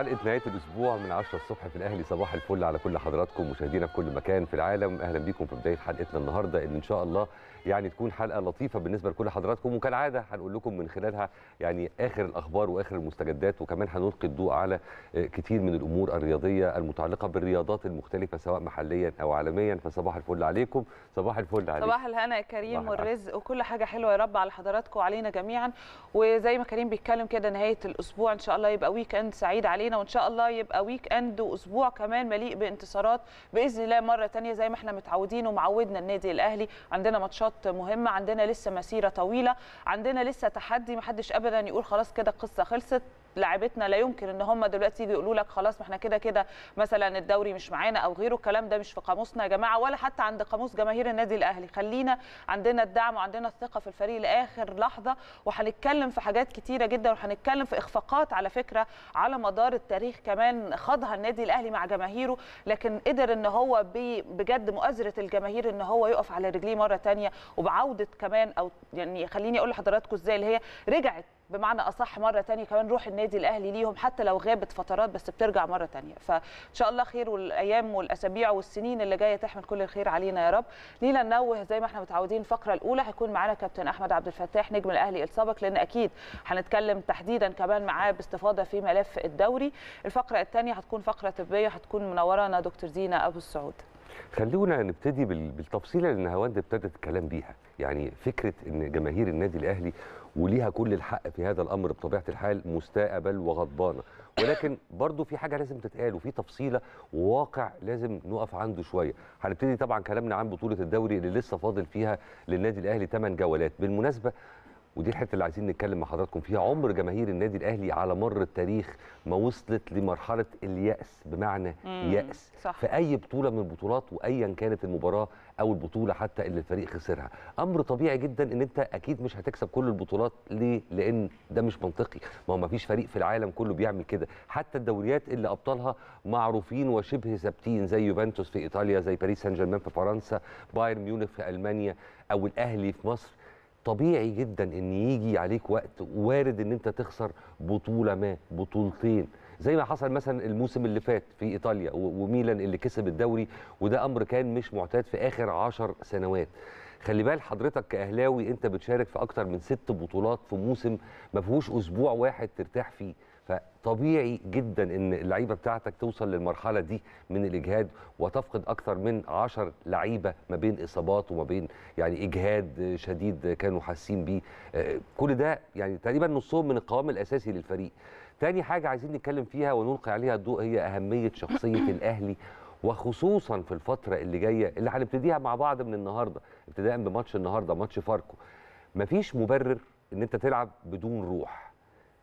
حلقه نهايه الاسبوع من 10 الصبح في الاهلي صباح الفل على كل حضراتكم مشاهدينا في كل مكان في العالم اهلا بيكم في بدايه حلقتنا النهارده اللي ان شاء الله يعني تكون حلقه لطيفه بالنسبه لكل حضراتكم وكالعاده هنقول لكم من خلالها يعني اخر الاخبار واخر المستجدات وكمان هنلقي الضوء على كتير من الامور الرياضيه المتعلقه بالرياضات المختلفه سواء محليا او عالميا فصباح الفل عليكم صباح الفل عليكم صباح الهنا يا كريم والرزق وكل حاجه حلوه يا رب على حضراتكم وعلينا جميعا وزي ما كريم بيتكلم كده نهايه الاسبوع ان شاء الله يبقى ويك اند سعيد علينا وان شاء الله يبقى ويك اند واسبوع كمان مليء بانتصارات باذن الله مره ثانيه زي ما احنا متعودين ومعودنا النادي الاهلي عندنا ماتشات مهمه عندنا لسه مسيره طويله عندنا لسه تحدي ما حدش ابدا يقول خلاص كده القصه خلصت لاعبتنا لا يمكن ان هم دلوقتي يجوا يقولوا لك خلاص ما احنا كده كده مثلا الدوري مش معانا او غيره الكلام ده مش في قاموسنا يا جماعه ولا حتى عند قاموس جماهير النادي الاهلي خلينا عندنا الدعم وعندنا الثقه في الفريق لاخر لحظه وهنتكلم في حاجات كتيره جدا وهنتكلم في اخفاقات على فكره على مدار التاريخ كمان خاضها النادي الاهلي مع جماهيره لكن قدر ان هو بجد مؤازره الجماهير ان هو يقف على رجليه مره ثانيه وبعوده كمان او يعني خليني اقول لحضراتكم ازاي اللي هي رجعت بمعنى اصح مره ثانيه كمان روح النادي الاهلي ليهم حتى لو غابت فترات بس بترجع مره ثانيه فان شاء الله خير والايام والاسابيع والسنين اللي جايه تحمل كل الخير علينا يا رب لينا ننوه زي ما احنا متعودين الفقره الاولى هيكون معانا كابتن احمد عبد الفتاح نجم الاهلي السابق لان اكيد هنتكلم تحديدا كمان معاه باستفاضه في ملف الدوري الفقره الثانيه هتكون فقره طبيه هتكون منورانا دكتور زينه ابو السعود خلونا نبتدي بالتفصيله اللي نهاوند ابتدت الكلام بيها يعني فكره ان جماهير النادي الاهلي وليها كل الحق في هذا الامر بطبيعه الحال مستاء وغضبانه ولكن برضو في حاجه لازم تتقال وفي تفصيله وواقع لازم نقف عنده شويه هنبتدي طبعا كلامنا عن بطوله الدوري اللي لسه فاضل فيها للنادي الاهلي 8 جولات بالمناسبه ودي الحته اللي عايزين نتكلم مع حضراتكم فيها عمر جماهير النادي الاهلي على مر التاريخ ما وصلت لمرحله الياس بمعنى ياس صح. في اي بطوله من البطولات وايا كانت المباراه او البطوله حتى اللي الفريق خسرها امر طبيعي جدا ان انت اكيد مش هتكسب كل البطولات ليه لان ده مش منطقي ما هو ما فيش فريق في العالم كله بيعمل كده حتى الدوريات اللي ابطالها معروفين وشبه ثابتين زي يوفنتوس في ايطاليا زي باريس سان جيرمان في فرنسا بايرن ميونخ في المانيا او الاهلي في مصر طبيعي جدا ان يجي عليك وقت وارد ان انت تخسر بطوله ما بطولتين زي ما حصل مثلا الموسم اللي فات في ايطاليا وميلان اللي كسب الدوري وده امر كان مش معتاد في اخر عشر سنوات خلي بال حضرتك كاهلاوي انت بتشارك في اكتر من ست بطولات في موسم ما فيهوش اسبوع واحد ترتاح فيه فطبيعي جدا ان اللعيبه بتاعتك توصل للمرحله دي من الاجهاد وتفقد اكثر من 10 لعيبه ما بين اصابات وما بين يعني اجهاد شديد كانوا حاسين بيه كل ده يعني تقريبا نصهم من القوام الاساسي للفريق تاني حاجه عايزين نتكلم فيها ونلقي عليها الضوء هي اهميه شخصيه الاهلي وخصوصا في الفتره اللي جايه اللي هنبتديها مع بعض من النهارده ابتداء بماتش النهارده ماتش فاركو مفيش مبرر ان انت تلعب بدون روح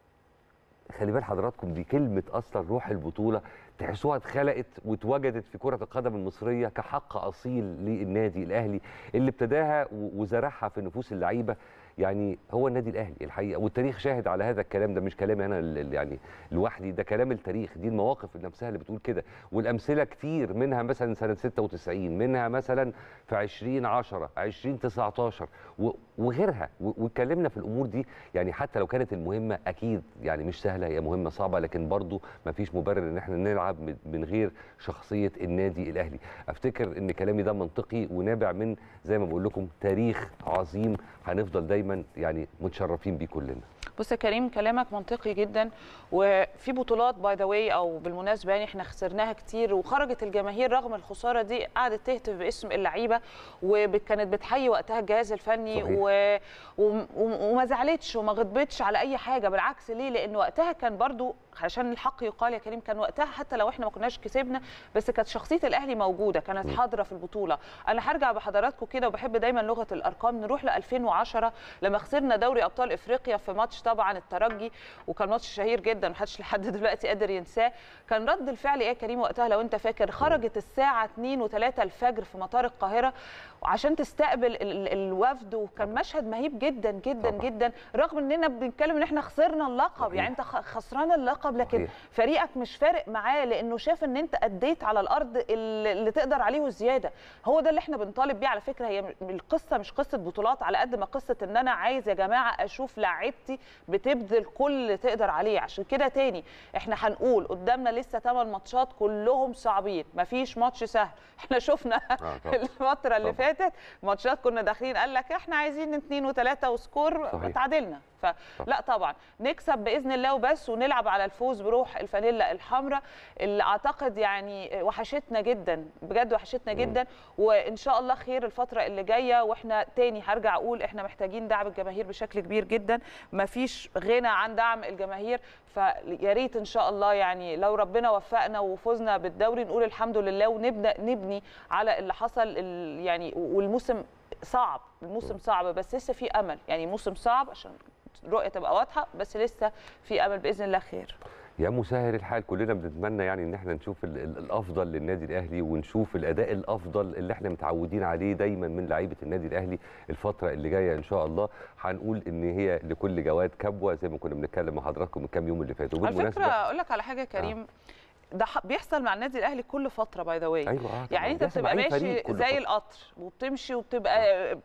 خلي بال حضراتكم دي كلمه اصلا روح البطوله تحسوها اتخلقت واتوجدت في كره القدم المصريه كحق اصيل للنادي الاهلي اللي ابتداها وزرعها في نفوس اللعيبه يعني هو النادي الاهلي الحقيقه والتاريخ شاهد على هذا الكلام ده مش كلامي انا يعني لوحدي ده كلام التاريخ دي المواقف نفسها اللي بتقول كده والامثله كتير منها مثلا سنه 96 منها مثلا في 2010 2019 وغيرها واتكلمنا في الامور دي يعني حتى لو كانت المهمه اكيد يعني مش سهله هي مهمه صعبه لكن برضو ما فيش مبرر ان احنا نلعب من غير شخصيه النادي الاهلي افتكر ان كلامي ده منطقي ونابع من زي ما بقول لكم تاريخ عظيم هنفضل دايما يعني متشرفين بيه كلنا بص يا كريم كلامك منطقي جدا وفي بطولات باي ذا واي او بالمناسبه يعني احنا خسرناها كتير وخرجت الجماهير رغم الخساره دي قعدت تهتف باسم اللعيبه وكانت بتحيي وقتها الجهاز الفني و... و... وما زعلتش وما غضبتش على اي حاجه بالعكس ليه لان وقتها كان برضو عشان الحق يقال يا كريم كان وقتها حتى لو احنا ما كناش كسبنا بس كانت شخصيه الاهلي موجوده كانت حاضره في البطوله انا هرجع بحضراتكم كده وبحب دايما لغه الارقام نروح ل 2010 لما خسرنا دوري ابطال افريقيا في ماتش طبعا الترجي وكان ماتش شهير جدا محدش لحد دلوقتي قادر ينساه كان رد الفعل ايه يا كريم وقتها لو انت فاكر خرجت الساعه 2 و3 الفجر في مطار القاهره عشان تستقبل ال الوفد وكان مشهد مهيب جدا جدا طبعا. جدا رغم اننا بنتكلم ان احنا خسرنا اللقب صحيح. يعني انت خسران اللقب لكن صحيح. فريقك مش فارق معاه لانه شاف ان انت اديت على الارض اللي تقدر عليه وزياده هو ده اللي احنا بنطالب بيه على فكره هي القصه مش قصه بطولات على قد ما قصه ان انا عايز يا جماعه اشوف لاعيبتي بتبذل كل اللي تقدر عليه عشان كده تاني احنا هنقول قدامنا لسه 8 ماتشات كلهم صعبين مفيش ماتش سهل احنا شفنا طبعاً. الفتره اللي طبعاً. فاتت ماتشات كنا داخلين قال لك احنا عايزين اتنين وثلاثه وسكور صحيح. تعادلنا فلا طبعا نكسب باذن الله وبس ونلعب على الفوز بروح الفانيلا الحمراء اللي اعتقد يعني وحشتنا جدا بجد وحشتنا جدا وان شاء الله خير الفتره اللي جايه واحنا تاني هرجع اقول احنا محتاجين دعم الجماهير بشكل كبير جدا مفيش غنى عن دعم الجماهير فيا ريت ان شاء الله يعني لو ربنا وفقنا وفزنا بالدوري نقول الحمد لله ونبدا نبني على اللي حصل ال- يعني والموسم صعب الموسم صعب بس لسه في امل يعني موسم صعب عشان الرؤيه تبقى واضحه بس لسه في امل باذن الله خير يا مسهل الحال كلنا بنتمنى يعني ان احنا نشوف ال ال الافضل للنادي الاهلي ونشوف الاداء الافضل اللي احنا متعودين عليه دايما من لعيبه النادي الاهلي الفتره اللي جايه ان شاء الله هنقول ان هي لكل جواد كبوه زي ما كنا بنتكلم مع حضراتكم من كام يوم اللي فاتوا على فكره اقول لك على حاجه يا كريم ده ح- بيحصل مع النادي الاهلي كل فتره باي ذا واي ايوه آه يعني طبعاً. انت بيحصل مع بتبقى أي فريق ماشي كل زي فترة. القطر وبتمشي وبتبقى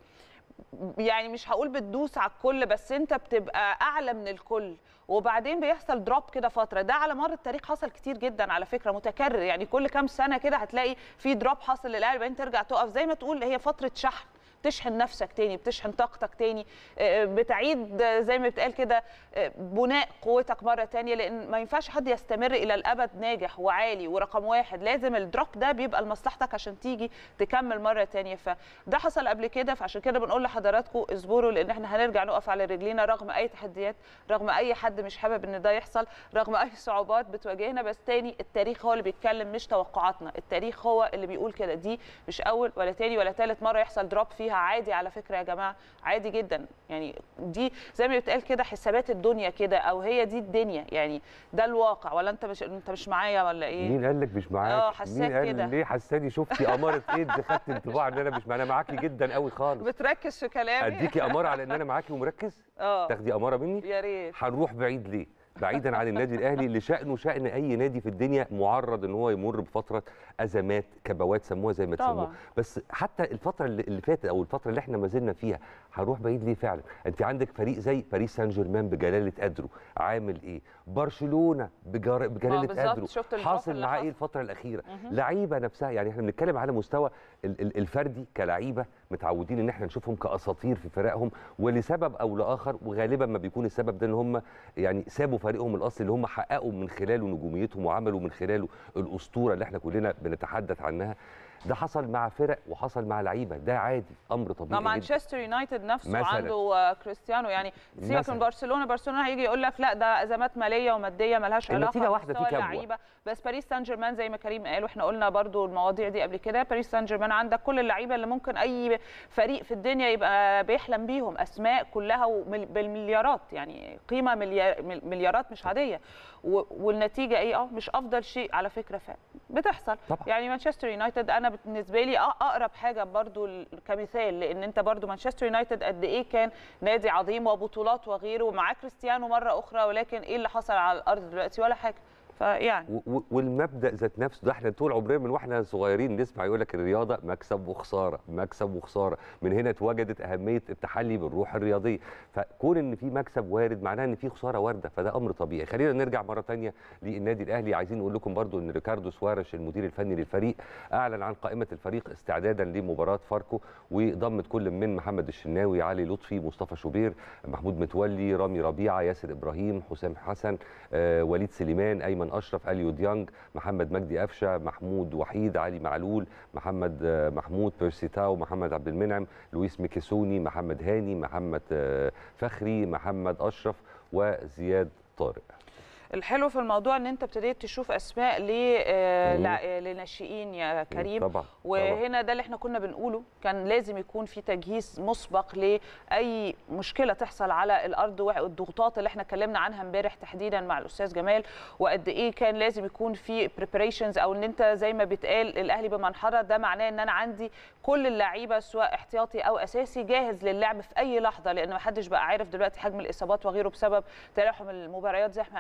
يعني مش هقول بتدوس على الكل بس انت بتبقى اعلى من الكل وبعدين بيحصل دروب كده فتره ده على مر التاريخ حصل كتير جدا على فكره متكرر يعني كل كام سنه كده هتلاقي في دروب حاصل للاهلي بعدين ترجع تقف زي ما تقول هي فتره شحن بتشحن نفسك تاني بتشحن طاقتك تاني آه، بتعيد آه، زي ما بتقال كده آه، بناء قوتك مره تانية لان ما ينفعش حد يستمر الى الابد ناجح وعالي ورقم واحد لازم الدروب ده بيبقى لمصلحتك عشان تيجي تكمل مره تانية فده حصل قبل كده فعشان كده بنقول لحضراتكم اصبروا لان احنا هنرجع نقف على رجلينا رغم اي تحديات رغم اي حد مش حابب ان ده يحصل رغم اي صعوبات بتواجهنا بس تاني التاريخ هو اللي بيتكلم مش توقعاتنا التاريخ هو اللي بيقول كده دي مش اول ولا تاني ولا تالت مره يحصل دروب فيها عادي على فكره يا جماعه عادي جدا يعني دي زي ما بيتقال كده حسابات الدنيا كده او هي دي الدنيا يعني ده الواقع ولا انت مش انت مش معايا ولا ايه مين قال لك مش معاك؟ آه، حساك مين قال كده. ليه حساني شفتي اماره ايه دي خدت انطباع ان انا مش انا معاكي جدا قوي خالص بتركز في كلامي اديكي اماره على ان انا معاكي ومركز اه تاخدي اماره مني يا ريت هنروح بعيد ليه؟ بعيدا عن النادي الاهلي اللي شانه شان اي نادي في الدنيا معرض ان هو يمر بفتره ازمات كبوات سموها زي ما طبعاً. تسموها بس حتى الفتره اللي اللي فاتت او الفتره اللي احنا ما زلنا فيها هنروح بعيد ليه فعلا انت عندك فريق زي باريس سان جيرمان بجلاله قدره عامل ايه برشلونه بجار- بجلاله بالظبط، قدره شفت الدروب حاصل اللي معاه ايه حصل. الفتره الاخيره لعيبه نفسها يعني احنا بنتكلم على مستوى ال- ال- الفردي كلعيبه متعودين ان احنا نشوفهم كاساطير في فرقهم ولسبب او لاخر وغالبا ما بيكون السبب ده ان هم يعني سابوا فريقهم الاصلي اللي هم حققوا من خلاله نجوميتهم وعملوا من خلاله الاسطوره اللي احنا كلنا بنتحدث عنها ده حصل مع فرق وحصل مع لعيبه ده عادي امر مع طبيعي جدا مانشستر يونايتد نفسه مثلاً. عنده آه، كريستيانو يعني سيبك مثلاً. من برشلونه برشلونه هيجي يقول لك لا ده ازمات ماليه وماديه ملهاش علاقه النتيجة واحدة بمستوى في كبوة. اللعيبه بس باريس سان جيرمان زي ما كريم قال واحنا قلنا برضو المواضيع دي قبل كده باريس سان جيرمان عندك كل اللعيبه اللي ممكن اي فريق في الدنيا يبقى بيحلم بيهم اسماء كلها ومل- بالمليارات يعني قيمه مليار مليارات مش عاديه و- والنتيجه ايه اه مش افضل شيء على فكره فعلا بتحصل طبعا. يعني مانشستر يونايتد انا بالنسبه لي أ- اقرب حاجه برضو ل- كمثال لان انت برضو مانشستر يونايتد قد ايه كان نادي عظيم وبطولات وغيره ومعاه كريستيانو مره اخرى ولكن ايه اللي حصل على الارض دلوقتي ولا حاجه فيعني و- و- والمبدا ذات نفسه ده احنا طول عمرنا من واحنا صغيرين نسمع يقول لك الرياضه مكسب وخساره مكسب وخساره من هنا اتوجدت اهميه التحلي بالروح الرياضيه فكون ان في مكسب وارد معناه ان في خساره وارده فده امر طبيعي خلينا نرجع مره تانية للنادي الاهلي عايزين نقول لكم برضو ان ريكاردو سوارش المدير الفني للفريق اعلن عن قائمه الفريق استعدادا لمباراه فاركو وضمت كل من محمد الشناوي علي لطفي مصطفى شوبير محمود متولي رامي ربيعه ياسر ابراهيم حسام حسن آه، وليد سليمان ايمن اشرف اليو ديانج محمد مجدي قفشه محمود وحيد علي معلول محمد آه، محمود بيرسي تاو محمد عبد المنعم لويس ميكيسوني محمد هاني محمد آه، فخري محمد اشرف وزياد طارق الحلو في الموضوع ان انت ابتديت تشوف اسماء ل آه، مم. لا- آه، لناشئين يا كريم طبعا طبعا. وهنا ده اللي احنا كنا بنقوله كان لازم يكون في تجهيز مسبق لاي مشكله تحصل على الارض والضغوطات اللي احنا اتكلمنا عنها امبارح تحديدا مع الاستاذ جمال وقد ايه كان لازم يكون في بريبريشنز او ان انت زي ما بيتقال الاهلي بمنحدر ده معناه ان انا عندي كل اللعيبه سواء احتياطي او اساسي جاهز للعب في اي لحظه لان ما حدش بقى عارف دلوقتي حجم الاصابات وغيره بسبب تلاحم المباريات زي ما احنا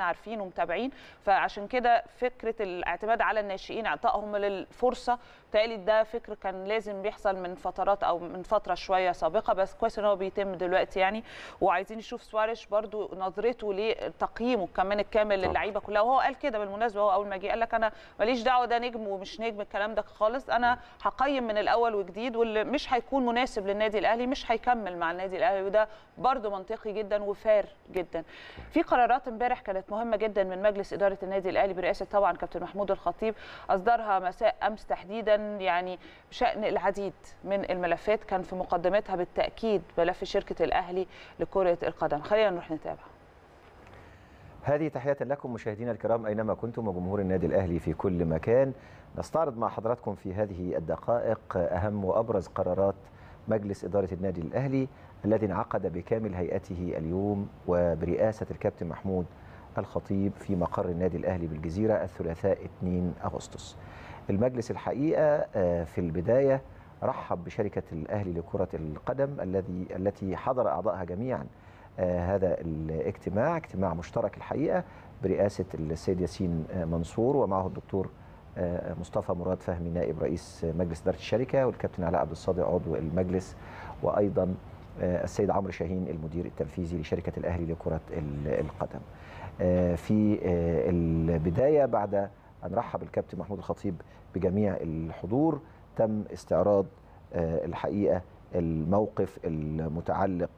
عارفين ومتابعين فعشان كده فكره الاعتماد على الناشئين اعطائهم للفرصه بالتالي ده فكر كان لازم بيحصل من فترات او من فتره شويه سابقه بس كويس ان هو بيتم دلوقتي يعني وعايزين نشوف سواريش برضو نظرته لتقييمه كمان الكامل طبعا. للعيبه كلها وهو قال كده بالمناسبه هو اول ما جه قال لك انا ماليش دعوه ده نجم ومش نجم الكلام ده خالص انا هقيم من الاول وجديد واللي مش هيكون مناسب للنادي الاهلي مش هيكمل مع النادي الاهلي وده برضو منطقي جدا وفار جدا في قرارات امبارح كانت مهمه جدا من مجلس اداره النادي الاهلي برئاسه طبعا كابتن محمود الخطيب اصدرها مساء امس تحديدا يعني بشان العديد من الملفات كان في مقدمتها بالتاكيد ملف شركه الاهلي لكره القدم خلينا نروح نتابع هذه تحية لكم مشاهدينا الكرام أينما كنتم وجمهور النادي الأهلي في كل مكان نستعرض مع حضراتكم في هذه الدقائق أهم وأبرز قرارات مجلس إدارة النادي الأهلي الذي انعقد بكامل هيئته اليوم وبرئاسة الكابتن محمود الخطيب في مقر النادي الأهلي بالجزيرة الثلاثاء 2 أغسطس المجلس الحقيقة في البداية رحب بشركة الأهلي لكرة القدم الذي التي حضر أعضائها جميعا هذا الاجتماع اجتماع مشترك الحقيقة برئاسة السيد ياسين منصور ومعه الدكتور مصطفى مراد فهمي نائب رئيس مجلس إدارة الشركة والكابتن علاء عبد الصادق عضو المجلس وأيضا السيد عمرو شاهين المدير التنفيذي لشركة الأهلي لكرة القدم في البداية بعد أن رحب الكابتن محمود الخطيب بجميع الحضور تم استعراض الحقيقة الموقف المتعلق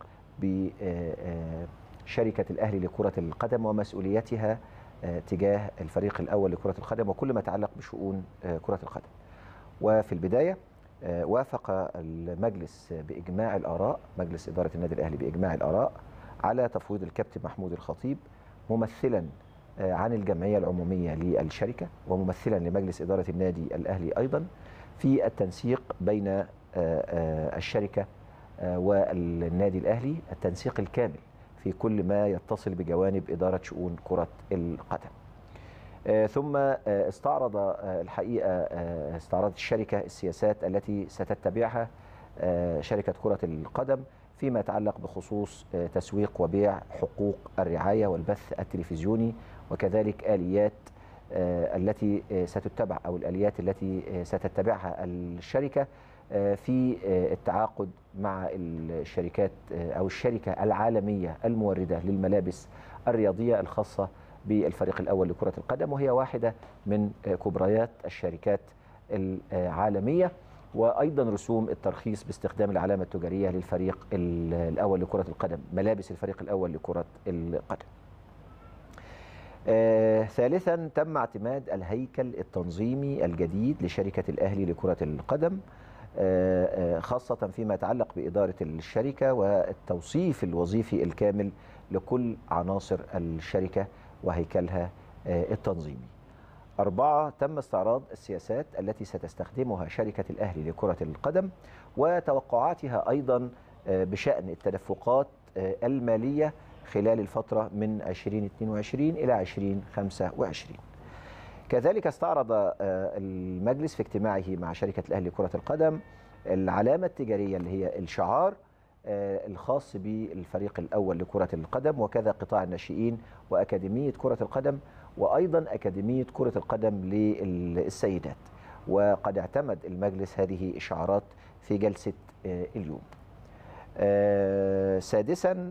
بشركة الأهلي لكرة القدم ومسؤوليتها تجاه الفريق الأول لكرة القدم وكل ما يتعلق بشؤون كرة القدم وفي البداية وافق المجلس بإجماع الآراء مجلس إدارة النادي الأهلي بإجماع الآراء على تفويض الكابتن محمود الخطيب ممثلا عن الجمعية العمومية للشركة وممثلا لمجلس إدارة النادي الأهلي أيضا في التنسيق بين الشركة والنادي الأهلي التنسيق الكامل في كل ما يتصل بجوانب إدارة شؤون كرة القدم ثم استعرض الحقيقة استعرضت الشركة السياسات التي ستتبعها شركة كرة القدم فيما يتعلق بخصوص تسويق وبيع حقوق الرعاية والبث التلفزيوني وكذلك آليات التي ستتبع أو الآليات التي ستتبعها الشركة في التعاقد مع الشركات أو الشركة العالمية الموردة للملابس الرياضية الخاصة بالفريق الأول لكرة القدم وهي واحدة من كبريات الشركات العالمية وأيضا رسوم الترخيص باستخدام العلامة التجارية للفريق الأول لكرة القدم ملابس الفريق الأول لكرة القدم آه، ثالثا تم اعتماد الهيكل التنظيمي الجديد لشركة الأهلي لكرة القدم آه، آه، خاصة فيما يتعلق بإدارة الشركة والتوصيف الوظيفي الكامل لكل عناصر الشركة وهيكلها التنظيمي أربعة تم استعراض السياسات التي ستستخدمها شركة الأهلي لكرة القدم وتوقعاتها أيضا بشأن التدفقات المالية خلال الفترة من 2022 إلى 2025 كذلك استعرض المجلس في اجتماعه مع شركة الأهلي لكرة القدم العلامة التجارية اللي هي الشعار الخاص بالفريق الأول لكرة القدم وكذا قطاع الناشئين وأكاديمية كرة القدم وأيضا أكاديمية كرة القدم للسيدات وقد اعتمد المجلس هذه الشعارات في جلسة اليوم سادسا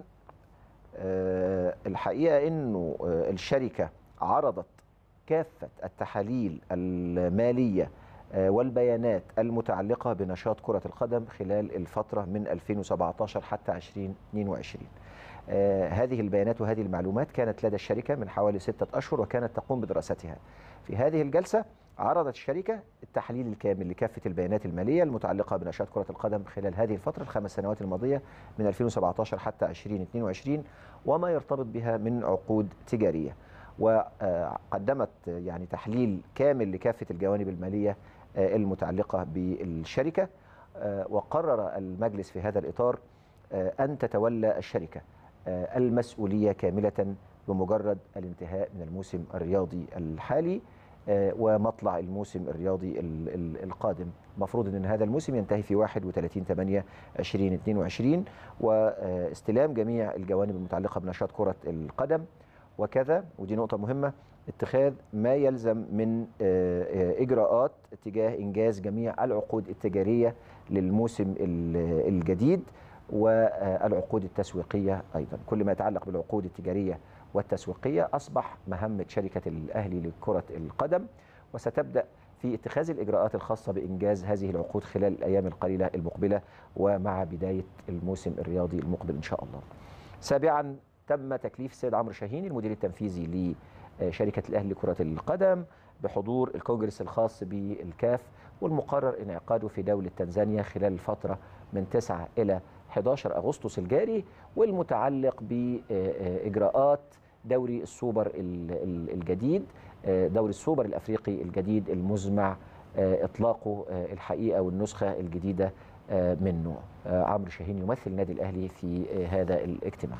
الحقيقة أنه الشركة عرضت كافة التحاليل المالية والبيانات المتعلقة بنشاط كرة القدم خلال الفترة من 2017 حتى 2022 هذه البيانات وهذه المعلومات كانت لدى الشركة من حوالي ستة أشهر وكانت تقوم بدراستها في هذه الجلسة عرضت الشركة التحليل الكامل لكافة البيانات المالية المتعلقة بنشاط كرة القدم خلال هذه الفترة الخمس سنوات الماضية من 2017 حتى 2022 وما يرتبط بها من عقود تجارية وقدمت يعني تحليل كامل لكافة الجوانب المالية المتعلقة بالشركة وقرر المجلس في هذا الإطار أن تتولى الشركة المسؤولية كاملة بمجرد الانتهاء من الموسم الرياضي الحالي ومطلع الموسم الرياضي القادم مفروض ان هذا الموسم ينتهي في 31 8 2022 واستلام جميع الجوانب المتعلقه بنشاط كره القدم وكذا ودي نقطة مهمة اتخاذ ما يلزم من آه، آه، إجراءات تجاه إنجاز جميع العقود التجارية للموسم ال- الجديد والعقود التسويقية أيضا كل ما يتعلق بالعقود التجارية والتسويقية أصبح مهمة شركة الأهلي لكرة القدم وستبدأ في اتخاذ الإجراءات الخاصة بإنجاز هذه العقود خلال الأيام القليلة المقبلة ومع بداية الموسم الرياضي المقبل إن شاء الله سابعا تم تكليف السيد عمرو شاهين المدير التنفيذي لشركة الأهلي لكرة القدم بحضور الكونجرس الخاص بالكاف والمقرر انعقاده في دولة تنزانيا خلال الفترة من 9 إلى 11 أغسطس الجاري والمتعلق بإجراءات دوري السوبر ال- ال- الجديد آه، دوري السوبر الأفريقي الجديد المزمع آه، إطلاقه آه، الحقيقة والنسخة الجديدة آه، منه آه، عمرو شاهين يمثل النادي الأهلي في آه، هذا الاجتماع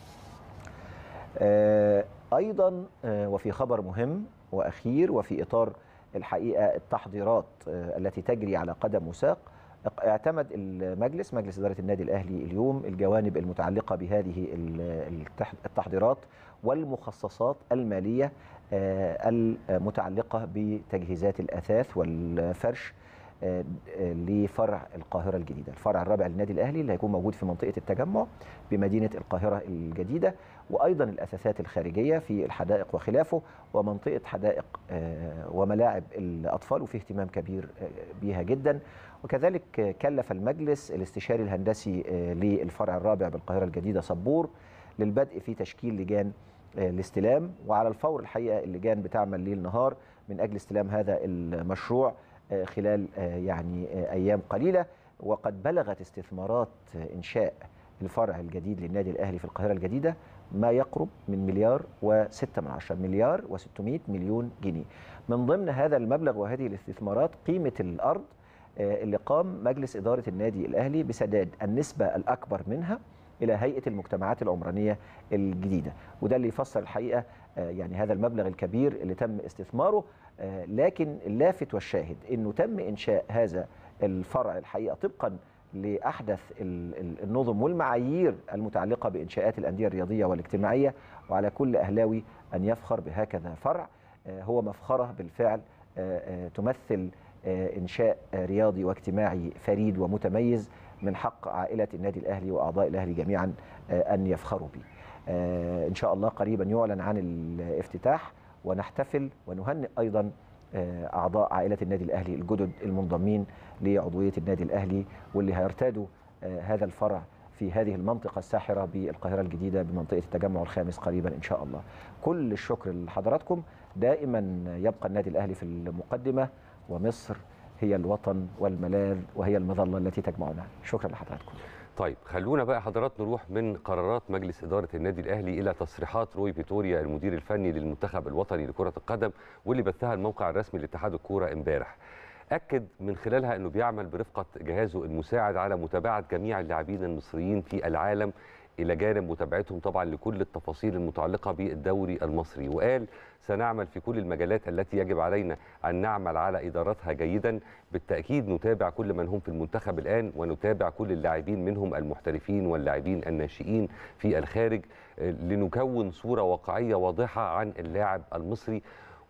آه، أيضا آه، وفي خبر مهم وأخير وفي إطار الحقيقة التحضيرات آه، التي تجري على قدم وساق اعتمد المجلس مجلس إدارة النادي الأهلي اليوم الجوانب المتعلقة بهذه ال- التح- التحضيرات والمخصصات المالية آه، المتعلقة بتجهيزات الأثاث والفرش آه، آه، لفرع القاهرة الجديدة الفرع الرابع للنادي الأهلي اللي هيكون موجود في منطقة التجمع بمدينة القاهرة الجديدة وأيضا الأثاثات الخارجية في الحدائق وخلافه ومنطقة حدائق آه، وملاعب الأطفال وفي اهتمام كبير آه، بيها جدا وكذلك آه، كلف المجلس الاستشاري الهندسي آه، للفرع الرابع بالقاهرة الجديدة صبور للبدء في تشكيل لجان آه، الاستلام وعلى الفور الحقيقة اللجان بتعمل ليل نهار من أجل استلام هذا المشروع آه، خلال آه، يعني آه، أيام قليلة وقد بلغت استثمارات آه، إنشاء الفرع الجديد للنادي الأهلي في القاهرة الجديدة ما يقرب من مليار وستة من عشرة مليار وستمائة مليون جنيه من ضمن هذا المبلغ وهذه الاستثمارات قيمة الأرض آه، اللي قام مجلس إدارة النادي الأهلي بسداد النسبة الأكبر منها إلى هيئة المجتمعات العمرانية الجديدة وده اللي يفسر الحقيقة آه، يعني هذا المبلغ الكبير اللي تم استثماره آه، لكن اللافت والشاهد أنه تم إنشاء هذا الفرع الحقيقة طبقا لأحدث ال- ال- النظم والمعايير المتعلقة بإنشاءات الأندية الرياضية والاجتماعية وعلى كل أهلاوي أن يفخر بهكذا فرع آه، هو مفخرة بالفعل آه، آه، تمثل آه، إنشاء آه، رياضي واجتماعي فريد ومتميز من حق عائلة النادي الأهلي وأعضاء الأهلي جميعا آه، أن يفخروا به آه، إن شاء الله قريبا يعلن عن الافتتاح ونحتفل ونهنئ أيضا آه، أعضاء عائلة النادي الأهلي الجدد المنضمين لعضوية النادي الأهلي واللي هيرتادوا آه، هذا الفرع في هذه المنطقة الساحرة بالقاهرة الجديدة بمنطقة التجمع الخامس قريبا إن شاء الله كل الشكر لحضراتكم دائما يبقى النادي الأهلي في المقدمة ومصر هي الوطن والملاذ وهي المظلة التي تجمعنا شكرا لحضراتكم طيب خلونا بقى حضرات نروح من قرارات مجلس إدارة النادي الأهلي إلى تصريحات روي فيتوريا المدير الفني للمنتخب الوطني لكرة القدم واللي بثها الموقع الرسمي لاتحاد الكورة امبارح أكد من خلالها أنه بيعمل برفقة جهازه المساعد على متابعة جميع اللاعبين المصريين في العالم إلى جانب متابعتهم طبعا لكل التفاصيل المتعلقة بالدوري المصري وقال سنعمل في كل المجالات التي يجب علينا أن نعمل على إدارتها جيدا بالتأكيد نتابع كل من هم في المنتخب الآن ونتابع كل اللاعبين منهم المحترفين واللاعبين الناشئين في الخارج آه، لنكون صورة واقعية واضحة عن اللاعب المصري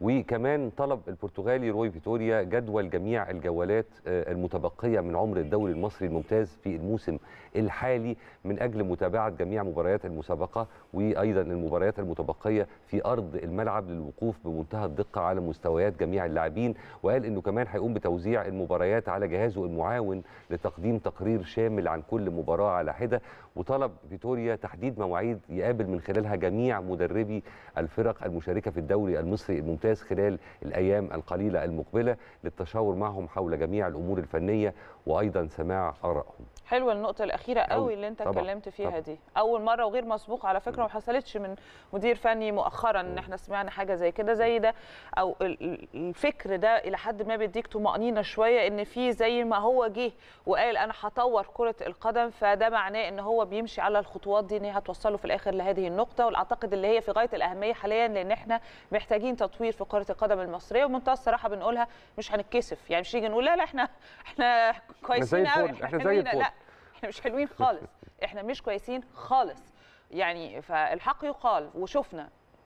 وكمان طلب البرتغالي روي فيتوريا جدول جميع الجولات آه، المتبقية من عمر الدوري المصري الممتاز في الموسم الحالي من أجل متابعة جميع مباريات المسابقة وأيضا المباريات المتبقية في أرض الملعب للوقوف بمنتهى الدقة على مستويات جميع اللاعبين وقال أنه كمان هيقوم بتوزيع المباريات على جهازه المعاون لتقديم تقرير شامل عن كل مباراة على حدة وطلب فيتوريا تحديد مواعيد يقابل من خلالها جميع مدربي الفرق المشاركة في الدوري المصري الممتاز خلال الأيام القليلة المقبلة للتشاور معهم حول جميع الأمور الفنية وأيضا سماع آرائهم حلوه النقطه الاخيره أوي. قوي اللي انت طبعاً. اتكلمت فيها طبعاً. دي اول مره وغير مسبوق على فكره ما حصلتش من مدير فني مؤخرا ان احنا سمعنا حاجه زي كده زي ده او ال- ال- الفكر ده الى حد ما بيديك طمانينه شويه ان في زي ما هو جه وقال انا هطور كره القدم فده معناه ان هو بيمشي على الخطوات دي ان هي هتوصله في الاخر لهذه النقطه واعتقد اللي هي في غايه الاهميه حاليا لان احنا محتاجين تطوير في كره القدم المصريه وبمنتهى الصراحه بنقولها مش هنتكسف يعني مش نيجي نقول لا لا احنا احنا كويسين زي قوي الفل، إحنا زي حلوين. الفل. لا احنا مش حلوين خالص احنا مش كويسين خالص يعني فالحق يقال وشفنا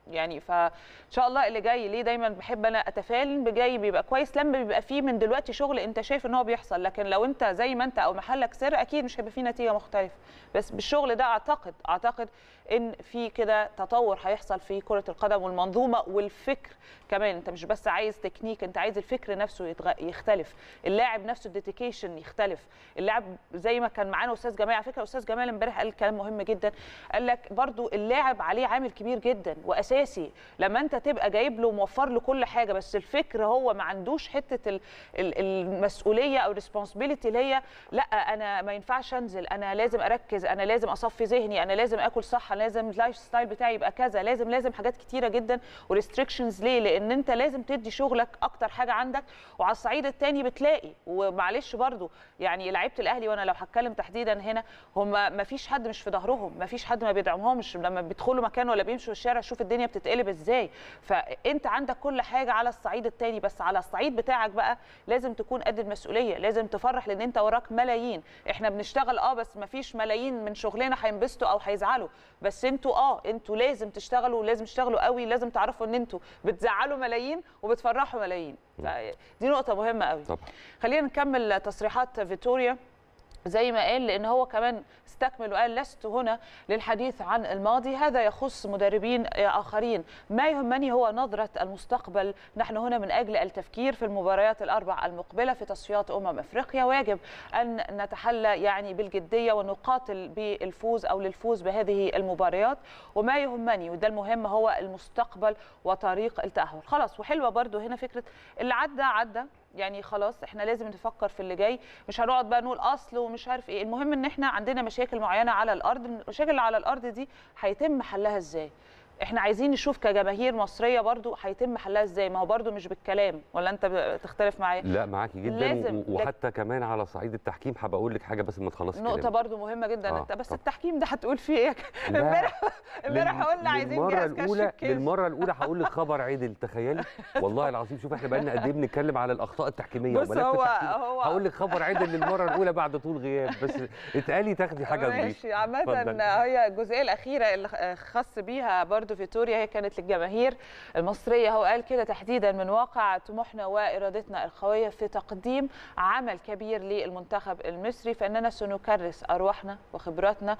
يعني فان شاء الله اللي جاي ليه دايما بحب انا اتفائل بجاي بيبقى كويس لما بيبقى فيه من دلوقتي شغل انت شايف ان هو بيحصل لكن لو انت زي ما انت او محلك سر اكيد مش هيبقى فيه نتيجه مختلفه بس بالشغل ده اعتقد اعتقد ان في كده تطور هيحصل في كره القدم والمنظومه والفكر كمان انت مش بس عايز تكنيك انت عايز الفكر نفسه يتغ... يختلف اللاعب نفسه الديديكيشن يختلف اللاعب زي ما كان معانا استاذ جمال على فكره استاذ جمال امبارح قال كلام مهم جدا قال لك برضو اللاعب عليه عامل كبير جدا واساسي لما انت تبقى جايب له موفر له كل حاجه بس الفكر هو ما عندوش حته ال... ال... المسؤوليه او الريسبونسبيلتي اللي هي لا انا ما ينفعش انزل انا لازم اركز انا لازم اصفي ذهني انا لازم اكل صح انا لازم اللايف ستايل بتاعي يبقى كذا لازم لازم حاجات كتيره جدا وريستريكشنز ليه لان انت لازم تدي شغلك اكتر حاجه عندك وعلى الصعيد الثاني بتلاقي ومعلش برضو يعني لعيبه الاهلي وانا لو هتكلم تحديدا هنا هم ما فيش حد مش في ظهرهم ما فيش حد ما بيدعمهمش لما بيدخلوا مكان ولا بيمشوا الشارع شوف الدنيا بتتقلب ازاي فانت عندك كل حاجه على الصعيد الثاني بس على الصعيد بتاعك بقى لازم تكون قد المسؤوليه لازم تفرح لان انت وراك ملايين احنا بنشتغل اه بس ما فيش ملايين من شغلنا هينبسطوا او هيزعلوا بس انتوا اه انتوا لازم تشتغلوا لازم تشتغلوا قوي لازم تعرفوا ان انتوا بتزعلوا ملايين وبتفرحوا ملايين دي نقطه مهمه قوي طبعا خلينا نكمل تصريحات فيتوريا زي ما قال لان هو كمان استكمل وقال لست هنا للحديث عن الماضي هذا يخص مدربين اخرين ما يهمني هو نظره المستقبل نحن هنا من اجل التفكير في المباريات الاربع المقبله في تصفيات امم افريقيا ويجب ان نتحلى يعني بالجديه ونقاتل بالفوز او للفوز بهذه المباريات وما يهمني وده المهم هو المستقبل وطريق التاهل خلاص وحلوه برضو هنا فكره اللي عدى عدى يعني خلاص احنا لازم نفكر في اللي جاي مش هنقعد بقى نقول اصل ومش عارف ايه المهم ان احنا عندنا مشاكل معينه على الارض المشاكل اللي على الارض دي هيتم حلها ازاي احنا عايزين نشوف كجماهير مصريه برضو هيتم حلها ازاي ما هو برضو مش بالكلام ولا انت بتختلف معايا لا معاكي جدا لازم. و- وحتى كمان على صعيد التحكيم هبقى اقول لك حاجه بس ما تخلصي نقطه كلامك. برضو مهمه جدا آه، انت بس طب. التحكيم ده هتقول فيه ايه لا، امبارح امبارح لل- قلنا عايزين للمره جهاز كشف الاولى الكيس. للمره الاولى هقول لك خبر عدل تخيلي والله العظيم شوف احنا بقالنا قد ايه بنتكلم على الاخطاء التحكيميه بص وملف هو التحكيم. هو هقول لك خبر عدل للمره الاولى بعد طول غياب بس اتقالي تاخدي حاجه نظيفه ماشي عامة اتفضلي. هي الجزئية الأخيرة اللي خص بيها برضو فيتوريا هي كانت للجماهير المصرية هو قال كده تحديدا من واقع طموحنا وإرادتنا القوية في تقديم عمل كبير للمنتخب المصري فإننا سنكرس أرواحنا وخبراتنا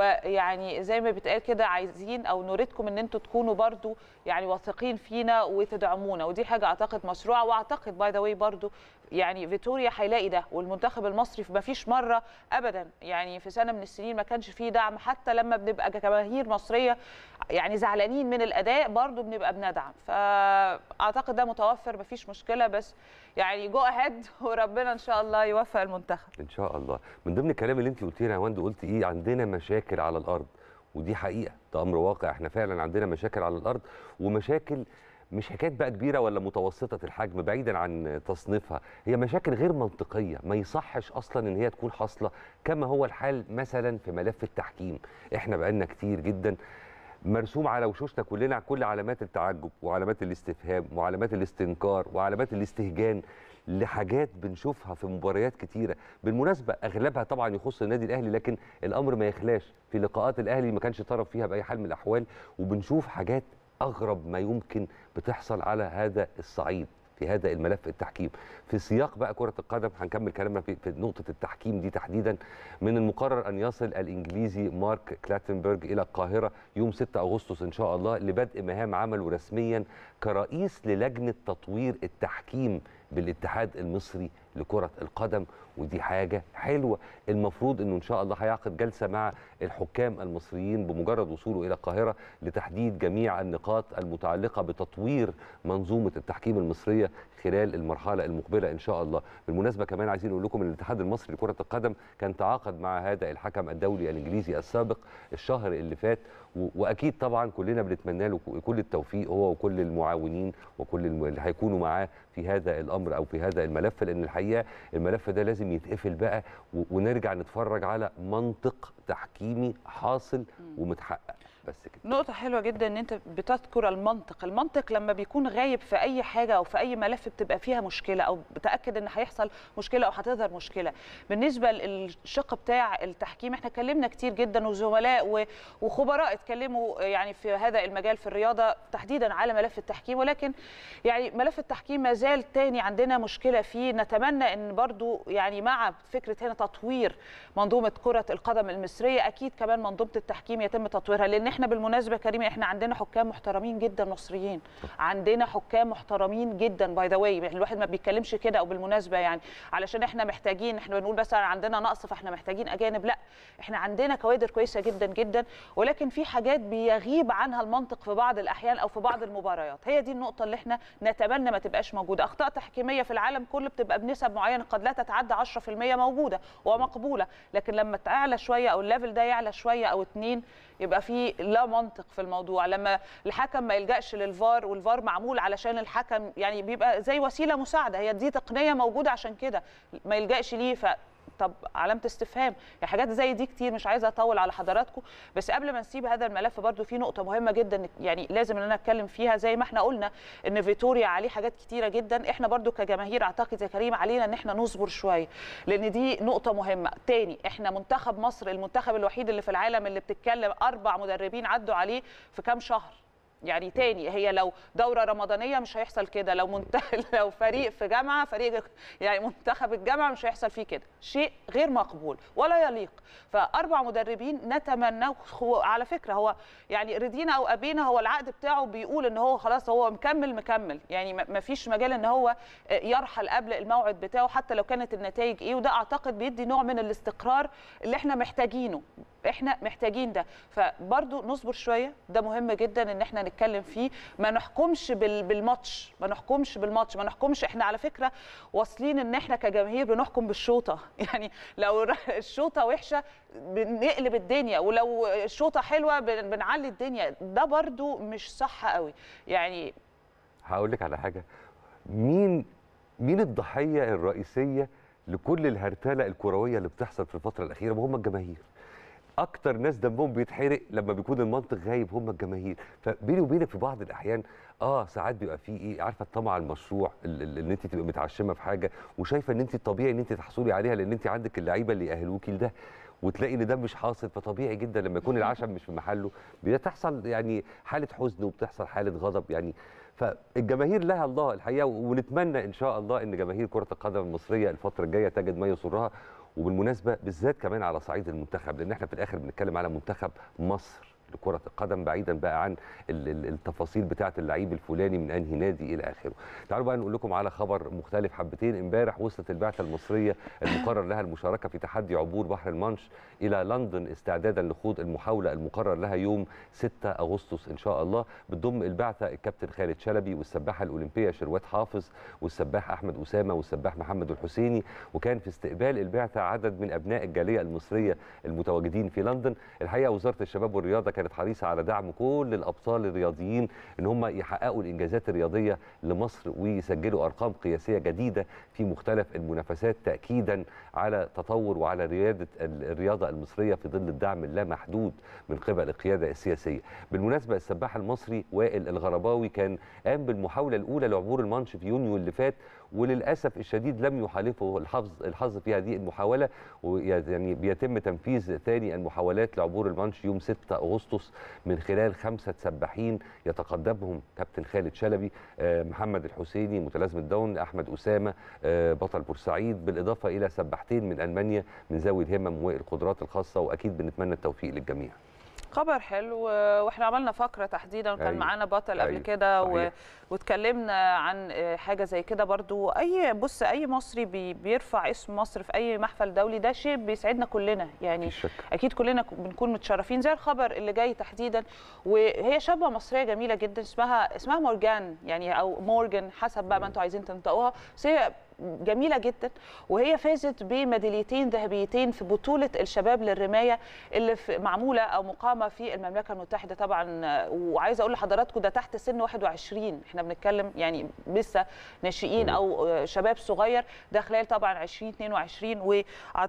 ويعني زي ما بيتقال كده عايزين أو نريدكم إن أنتوا تكونوا برضو يعني واثقين فينا وتدعمونا ودي حاجة أعتقد مشروعة وأعتقد باي ذا واي برضو يعني فيتوريا هيلاقي ده والمنتخب المصري ما فيش مره ابدا يعني في سنه من السنين ما كانش فيه دعم حتى لما بنبقى جماهير مصريه يعني زعلانين من الاداء برضو بنبقى بندعم فاعتقد ده متوفر ما فيش مشكله بس يعني جو اهيد وربنا ان شاء الله يوفق المنتخب ان شاء الله من ضمن الكلام اللي انت قلتيه يا هوند قلت ايه عندنا مشاكل على الارض ودي حقيقه ده امر واقع احنا فعلا عندنا مشاكل على الارض ومشاكل مش حكايه بقى كبيره ولا متوسطه الحجم بعيدا عن تصنيفها هي مشاكل غير منطقيه ما يصحش اصلا ان هي تكون حاصله كما هو الحال مثلا في ملف التحكيم احنا بقالنا كتير جدا مرسوم على وشوشنا كلنا كل علامات التعجب وعلامات الاستفهام وعلامات الاستنكار وعلامات الاستهجان لحاجات بنشوفها في مباريات كتيره بالمناسبه اغلبها طبعا يخص النادي الاهلي لكن الامر ما يخلاش في لقاءات الاهلي ما كانش طرف فيها باي حال من الاحوال وبنشوف حاجات اغرب ما يمكن بتحصل على هذا الصعيد في هذا الملف التحكيم في سياق بقى كرة القدم هنكمل كلامنا في, في نقطة التحكيم دي تحديدا من المقرر أن يصل الإنجليزي مارك كلاتنبرج إلى القاهرة يوم 6 أغسطس إن شاء الله لبدء مهام عمله رسميا كرئيس للجنة تطوير التحكيم بالاتحاد المصري لكرة القدم ودي حاجة حلوة المفروض أنه إن شاء الله هيعقد جلسة مع الحكام المصريين بمجرد وصوله إلى القاهرة لتحديد جميع النقاط المتعلقة بتطوير منظومة التحكيم المصرية خلال المرحلة المقبلة إن شاء الله بالمناسبة كمان عايزين نقول لكم أن الاتحاد المصري لكرة القدم كان تعاقد مع هذا الحكم الدولي الإنجليزي السابق الشهر اللي فات و- وأكيد طبعا كلنا بنتمنى له كل التوفيق هو وكل المعاونين وكل الم- اللي هيكونوا معاه في هذا الأمر أو في هذا الملف لأن الحقيقة الملف ده لازم يتقفل بقى و- ونرجع نتفرج على منطق تحكيمي حاصل ومتحقق بس كده نقطة حلوة جدا ان انت بتذكر المنطق، المنطق لما بيكون غايب في اي حاجة او في اي ملف بتبقى فيها مشكلة او بتأكد ان هيحصل مشكلة او هتظهر مشكلة. بالنسبة للشق بتاع التحكيم احنا اتكلمنا كتير جدا وزملاء و- وخبراء اتكلموا يعني في هذا المجال في الرياضة تحديدا على ملف التحكيم ولكن يعني ملف التحكيم ما زال تاني عندنا مشكلة فيه نتمنى ان برضو يعني مع فكرة هنا تطوير منظومة كرة القدم المصرية اكيد كمان منظومة التحكيم يتم تطويرها لان احنا بالمناسبة كريم احنا عندنا حكام محترمين جدا مصريين عندنا حكام محترمين جدا باي ذا واي الواحد ما بيتكلمش كده او بالمناسبة يعني علشان احنا محتاجين احنا بنقول بس عندنا نقص فاحنا محتاجين اجانب لا احنا عندنا كوادر كويسة جدا جدا ولكن في حاجات بيغيب عنها المنطق في بعض الاحيان او في بعض المباريات هي دي النقطة اللي احنا نتمنى ما تبقاش موجودة اخطاء تحكيمية في العالم كله بتبقى بنسب معينة قد لا تتعدى 10% موجودة ومقبولة لكن لما تعلى شوية او الليفل ده يعلى شوية او اتنين يبقى في لا منطق في الموضوع لما الحكم ما يلجاش للفار والفار معمول علشان الحكم يعني بيبقى زي وسيله مساعده هي دي تقنيه موجوده عشان كده ما يلجاش ليه ف طب علامه استفهام يعني حاجات زي دي كتير مش عايزه اطول على حضراتكم بس قبل ما نسيب هذا الملف برضو في نقطه مهمه جدا يعني لازم ان انا اتكلم فيها زي ما احنا قلنا ان فيتوريا عليه حاجات كتيره جدا احنا برضو كجماهير اعتقد يا كريم علينا ان احنا نصبر شويه لان دي نقطه مهمه تاني احنا منتخب مصر المنتخب الوحيد اللي في العالم اللي بتتكلم اربع مدربين عدوا عليه في كام شهر يعني تاني هي لو دوره رمضانيه مش هيحصل كده لو منت... لو فريق في جامعه فريق يعني منتخب الجامعه مش هيحصل فيه كده شيء غير مقبول ولا يليق فاربع مدربين نتمنى هو على فكره هو يعني رضينا او ابينا هو العقد بتاعه بيقول ان هو خلاص هو مكمل مكمل يعني ما فيش مجال ان هو يرحل قبل الموعد بتاعه حتى لو كانت النتائج ايه وده اعتقد بيدي نوع من الاستقرار اللي احنا محتاجينه احنا محتاجين ده فبرضو نصبر شويه ده مهم جدا ان احنا نتكلم فيه ما نحكمش بال- بالماتش ما نحكمش بالماتش ما نحكمش احنا على فكره واصلين ان احنا كجماهير بنحكم بالشوطه يعني لو الشوطه وحشه بنقلب الدنيا ولو الشوطه حلوه بن- بنعلي الدنيا ده برضو مش صح قوي يعني هقول لك على حاجه مين مين الضحيه الرئيسيه لكل الهرتله الكرويه اللي بتحصل في الفتره الاخيره وهم الجماهير اكتر ناس دمهم بيتحرق لما بيكون المنطق غايب هم الجماهير فبيني وبينك في بعض الاحيان اه ساعات بيبقى في ايه عارفه الطمع المشروع ال- ال- ان انت تبقى متعشمه في حاجه وشايفه ان انت طبيعي ان انت تحصلي عليها لان انت عندك اللعيبه اللي يأهلوكي لده وتلاقي ان ده مش حاصل فطبيعي جدا لما يكون العشم مش في محله بتحصل يعني حاله حزن وبتحصل حاله غضب يعني فالجماهير لها الله الحقيقه ونتمنى ان شاء الله ان جماهير كره القدم المصريه الفتره الجايه تجد ما يسرها وبالمناسبه بالذات كمان على صعيد المنتخب لان احنا في الاخر بنتكلم على منتخب مصر لكرة القدم بعيدا بقى عن ال- ال- التفاصيل بتاعة اللعيب الفلاني من انهي نادي الى اخره. تعالوا بقى نقول لكم على خبر مختلف حبتين امبارح وصلت البعثة المصرية المقرر لها المشاركة في تحدي عبور بحر المانش الى لندن استعدادا لخوض المحاولة المقرر لها يوم 6 اغسطس ان شاء الله بتضم البعثة الكابتن خالد شلبي والسباحة الاولمبية شروات حافظ والسباح احمد اسامة والسباح محمد الحسيني وكان في استقبال البعثة عدد من ابناء الجالية المصرية المتواجدين في لندن الحقيقة وزارة الشباب والرياضة كانت حريصة على دعم كل الابطال الرياضيين ان هم يحققوا الانجازات الرياضية لمصر ويسجلوا ارقام قياسية جديدة في مختلف المنافسات تأكيدا على تطور وعلى ريادة ال- الرياضة المصرية في ظل الدعم اللامحدود من قبل القيادة السياسية بالمناسبة السباح المصري وائل الغرباوي كان قام بالمحاولة الأولى لعبور المانش في يونيو اللي فات وللأسف الشديد لم يحالفه الحظ الحظ في هذه المحاولة ويعني بيتم تنفيذ ثاني المحاولات لعبور المانش يوم 6 أغسطس من خلال خمسة سباحين يتقدمهم كابتن خالد شلبي آه، محمد الحسيني متلازم الدون أحمد أسامة آه، بطل بورسعيد بالإضافة إلى سباحتين من ألمانيا من ذوي الهمم والقدرات الخاصة وأكيد بنتمنى التوفيق للجميع خبر حلو واحنا عملنا فقره تحديدا وكان أيوة. معانا بطل قبل أيوة. كده و... صحيح. واتكلمنا عن حاجه زي كده برضو اي بص اي مصري بي... بيرفع اسم مصر في اي محفل دولي ده شيء بيسعدنا كلنا يعني مفيش شك اكيد كلنا ك- بنكون متشرفين زي الخبر اللي جاي تحديدا وهي شابه مصريه جميله جدا اسمها اسمها مورجان يعني او مورجان حسب بقى ما انتوا عايزين تنطقوها بس هي جميله جدا وهي فازت بميداليتين ذهبيتين في بطوله الشباب للرمايه اللي في معموله او مقامه في المملكه المتحده طبعا وعايزه اقول لحضراتكم ده تحت سن 21 احنا بنتكلم يعني لسه ناشئين او شباب صغير ده خلال طبعا 2022 واعتقد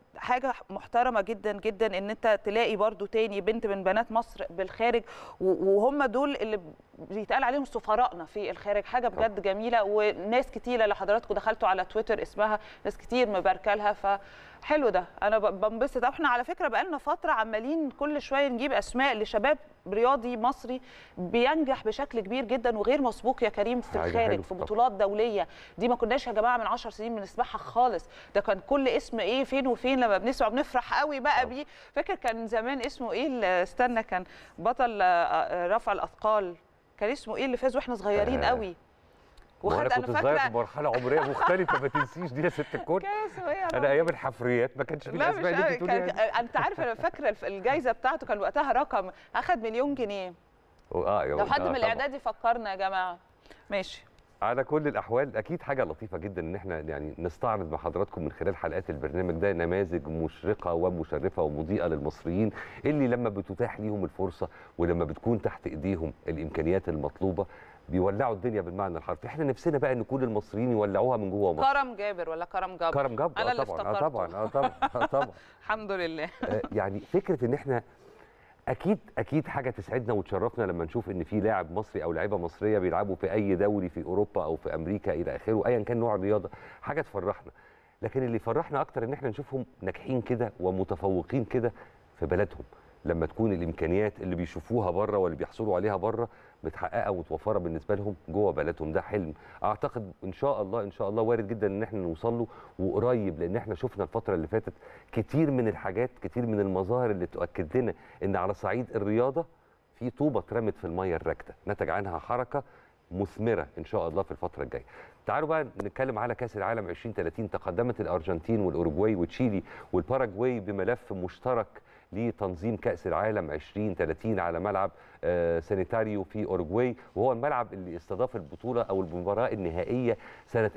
حاجه محترمه جدا جدا ان انت تلاقي برضو تاني بنت من بنات مصر بالخارج و- وهم دول اللي بيتقال عليهم سفراءنا في الخارج حاجه بجد جميله وناس كتيره لو حضراتكم دخلتوا على تويتر اسمها ناس كتير مباركه لها فحلو ده انا ب- بنبسط احنا على فكره بقالنا فتره عمالين كل شويه نجيب اسماء لشباب رياضي مصري بينجح بشكل كبير جدا وغير مسبوق يا كريم في حاجة الخارج حلوة في طبعا. بطولات دوليه دي ما كناش يا جماعه من 10 سنين بنسمعها خالص ده كان كل اسم ايه فين وفين لما بنسمع بنفرح قوي بقى طبعا. بيه فاكر كان زمان اسمه ايه اللي- استنى كان بطل آه، آه، رفع الاثقال كان اسمه ايه اللي فاز واحنا صغيرين آه. قوي وانا وخد انا كنت صغير في فاكره مرحله عمريه مختلفه ما تنسيش دي يا ست الكل كان اسمه ايه يا رب؟ انا ايام الحفريات ما كانش في لا مش الاسماء اللي قوي. انت كان بتقوليها دي. انت عارف انا فاكره الف- الجايزه بتاعته كان وقتها رقم اخد مليون جنيه اه يا لو حد آه من طبعاً. الاعداد يفكرنا يا جماعه ماشي على كل الاحوال اكيد حاجه لطيفه جدا ان احنا يعني نستعرض مع حضراتكم من خلال حلقات البرنامج ده نماذج مشرقه ومشرفه ومضيئه للمصريين اللي لما بتتاح ليهم الفرصه ولما بتكون تحت ايديهم الامكانيات المطلوبه بيولعوا الدنيا بالمعنى الحرفي احنا نفسنا بقى ان كل المصريين يولعوها من جوه مصر كرم جابر ولا كرم جابر كرم جاب أنا آه اللي طبعا اه افتكرته. طبعا اه طبعا اه طبعا الحمد لله آه، يعني فكره ان احنا اكيد اكيد حاجه تسعدنا وتشرفنا لما نشوف ان في لاعب مصري او لاعيبه مصريه بيلعبوا في اي دوري في اوروبا او في امريكا الى اخره ايا كان نوع الرياضه حاجه تفرحنا لكن اللي يفرحنا اكتر ان احنا نشوفهم ناجحين كده ومتفوقين كده في بلدهم لما تكون الامكانيات اللي بيشوفوها بره واللي بيحصلوا عليها بره متحققه ومتوفره بالنسبه لهم جوه بلدهم ده حلم اعتقد ان شاء الله ان شاء الله وارد جدا ان احنا نوصل له وقريب لان احنا شفنا الفتره اللي فاتت كتير من الحاجات كتير من المظاهر اللي تؤكد لنا ان على صعيد الرياضه في طوبه اترمت في الميه الراكده نتج عنها حركه مثمره ان شاء الله في الفتره الجايه تعالوا بقى نتكلم على كاس العالم 2030 تقدمت الارجنتين والاوروجواي وتشيلي والباراجواي بملف مشترك لتنظيم كاس العالم 2030 على ملعب آه، سانيتاريو في اوروجواي وهو الملعب اللي استضاف البطوله او المباراه النهائيه سنه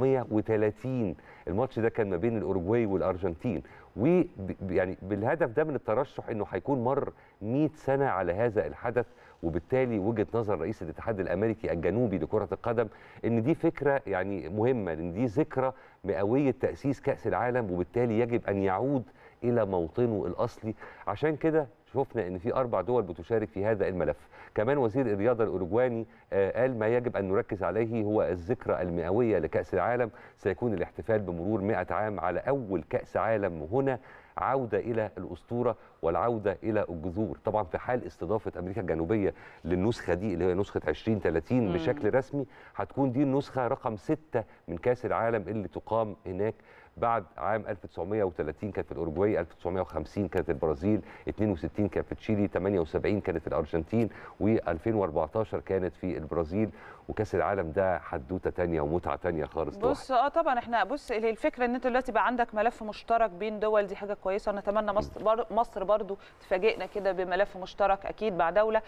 1930 الماتش ده كان ما بين الاوروجواي والارجنتين و يعني بالهدف ده من الترشح انه هيكون مر 100 سنه على هذا الحدث وبالتالي وجهه نظر رئيس الاتحاد الامريكي الجنوبي لكره القدم ان دي فكره يعني مهمه لان دي ذكرى مئويه تاسيس كاس العالم وبالتالي يجب ان يعود الى موطنه الاصلي عشان كده شفنا ان في اربع دول بتشارك في هذا الملف كمان وزير الرياضه الاوروجواني آه، قال ما يجب ان نركز عليه هو الذكرى المئويه لكاس العالم سيكون الاحتفال بمرور 100 عام على اول كاس عالم هنا عوده الى الاسطوره والعوده الى الجذور طبعا في حال استضافه امريكا الجنوبيه للنسخه دي اللي هي نسخه 2030 مم. بشكل رسمي هتكون دي النسخه رقم 6 من كاس العالم اللي تقام هناك بعد عام 1930 كانت في الاوروجواي 1950 كانت البرازيل 62 كانت في تشيلي 78 كانت في الارجنتين و2014 كانت في البرازيل وكاس العالم ده حدوته تانية ومتعه تانية خالص بص اه طبعا احنا بص هي الفكره ان انت دلوقتي بقى عندك ملف مشترك بين دول دي حاجه كويسه ونتمنى مصر بر مصر برضو تفاجئنا كده بملف مشترك اكيد مع دوله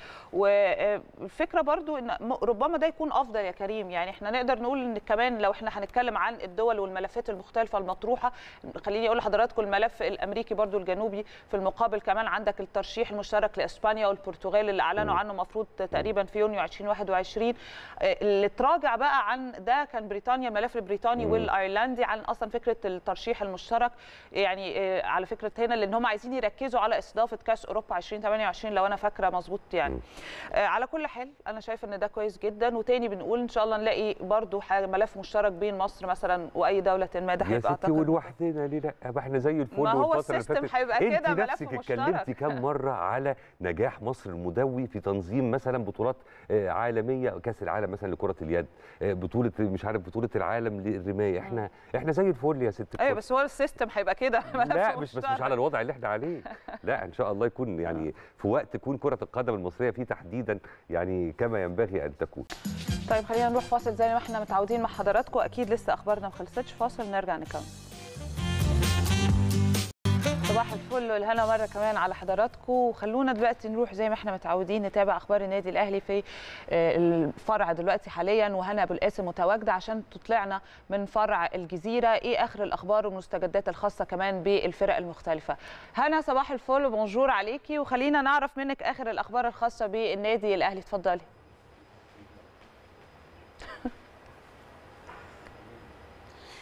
والفكره برضو ان م- ربما ده يكون افضل يا كريم يعني احنا نقدر نقول ان كمان لو احنا هنتكلم عن الدول والملفات المختلفه المطروحه خليني اقول لحضراتكم الملف الامريكي برضو الجنوبي في المقابل كمان عندك الترشيح المشترك لاسبانيا والبرتغال اللي اعلنوا مم. عنه المفروض تقريبا في يونيو 2021 اللي تراجع بقى عن ده كان بريطانيا الملف البريطاني مم. والايرلندي عن اصلا فكره الترشيح المشترك يعني آه، على فكره هنا لان هم عايزين يركزوا على استضافه كاس اوروبا 2028 لو انا فاكره مظبوط يعني مم. آه، على كل حال انا شايفه ان ده كويس جدا وتاني بنقول ان شاء الله نلاقي برضو حاجه ملف مشترك بين مصر مثلا واي دوله ما ده يا هيبقى ستي ولوحدنا ليه لا ما احنا زي الفل ما هو والفتره اللي السيستم فاتت هيبقى كده انت ملف نفسك مشترك. اتكلمتي كام مره على نجاح مصر المدوي في تنظيم مثلا بطولات آه، عالميه كاس العالم مثلا لكره اليد آه، بطوله مش عارف بطوله العالم للرمايه احنا احنا زي الفل يا ست الكل ايوه بس هو السيستم هيبقى كده ملف لا مش بس مش مشترك. على الوضع اللي احنا عليه لا ان شاء الله يكون يعني في وقت تكون كره القدم المصريه فيه تحديدا يعني كما ينبغي ان تكون طيب خلينا نروح فاصل زي ما احنا متعودين مع حضراتكم اكيد لسه اخبارنا ما خلصتش فاصل نرجع نكمل صباح الفل والهنا مره كمان على حضراتكم وخلونا دلوقتي نروح زي ما احنا متعودين نتابع اخبار النادي الاهلي في آه، الفرع دلوقتي حاليا وهنا ابو القاسم متواجده عشان تطلعنا من فرع الجزيره ايه اخر الاخبار والمستجدات الخاصه كمان بالفرق المختلفه هنا صباح الفل وبونجور عليكي وخلينا نعرف منك اخر الاخبار الخاصه بالنادي الاهلي اتفضلي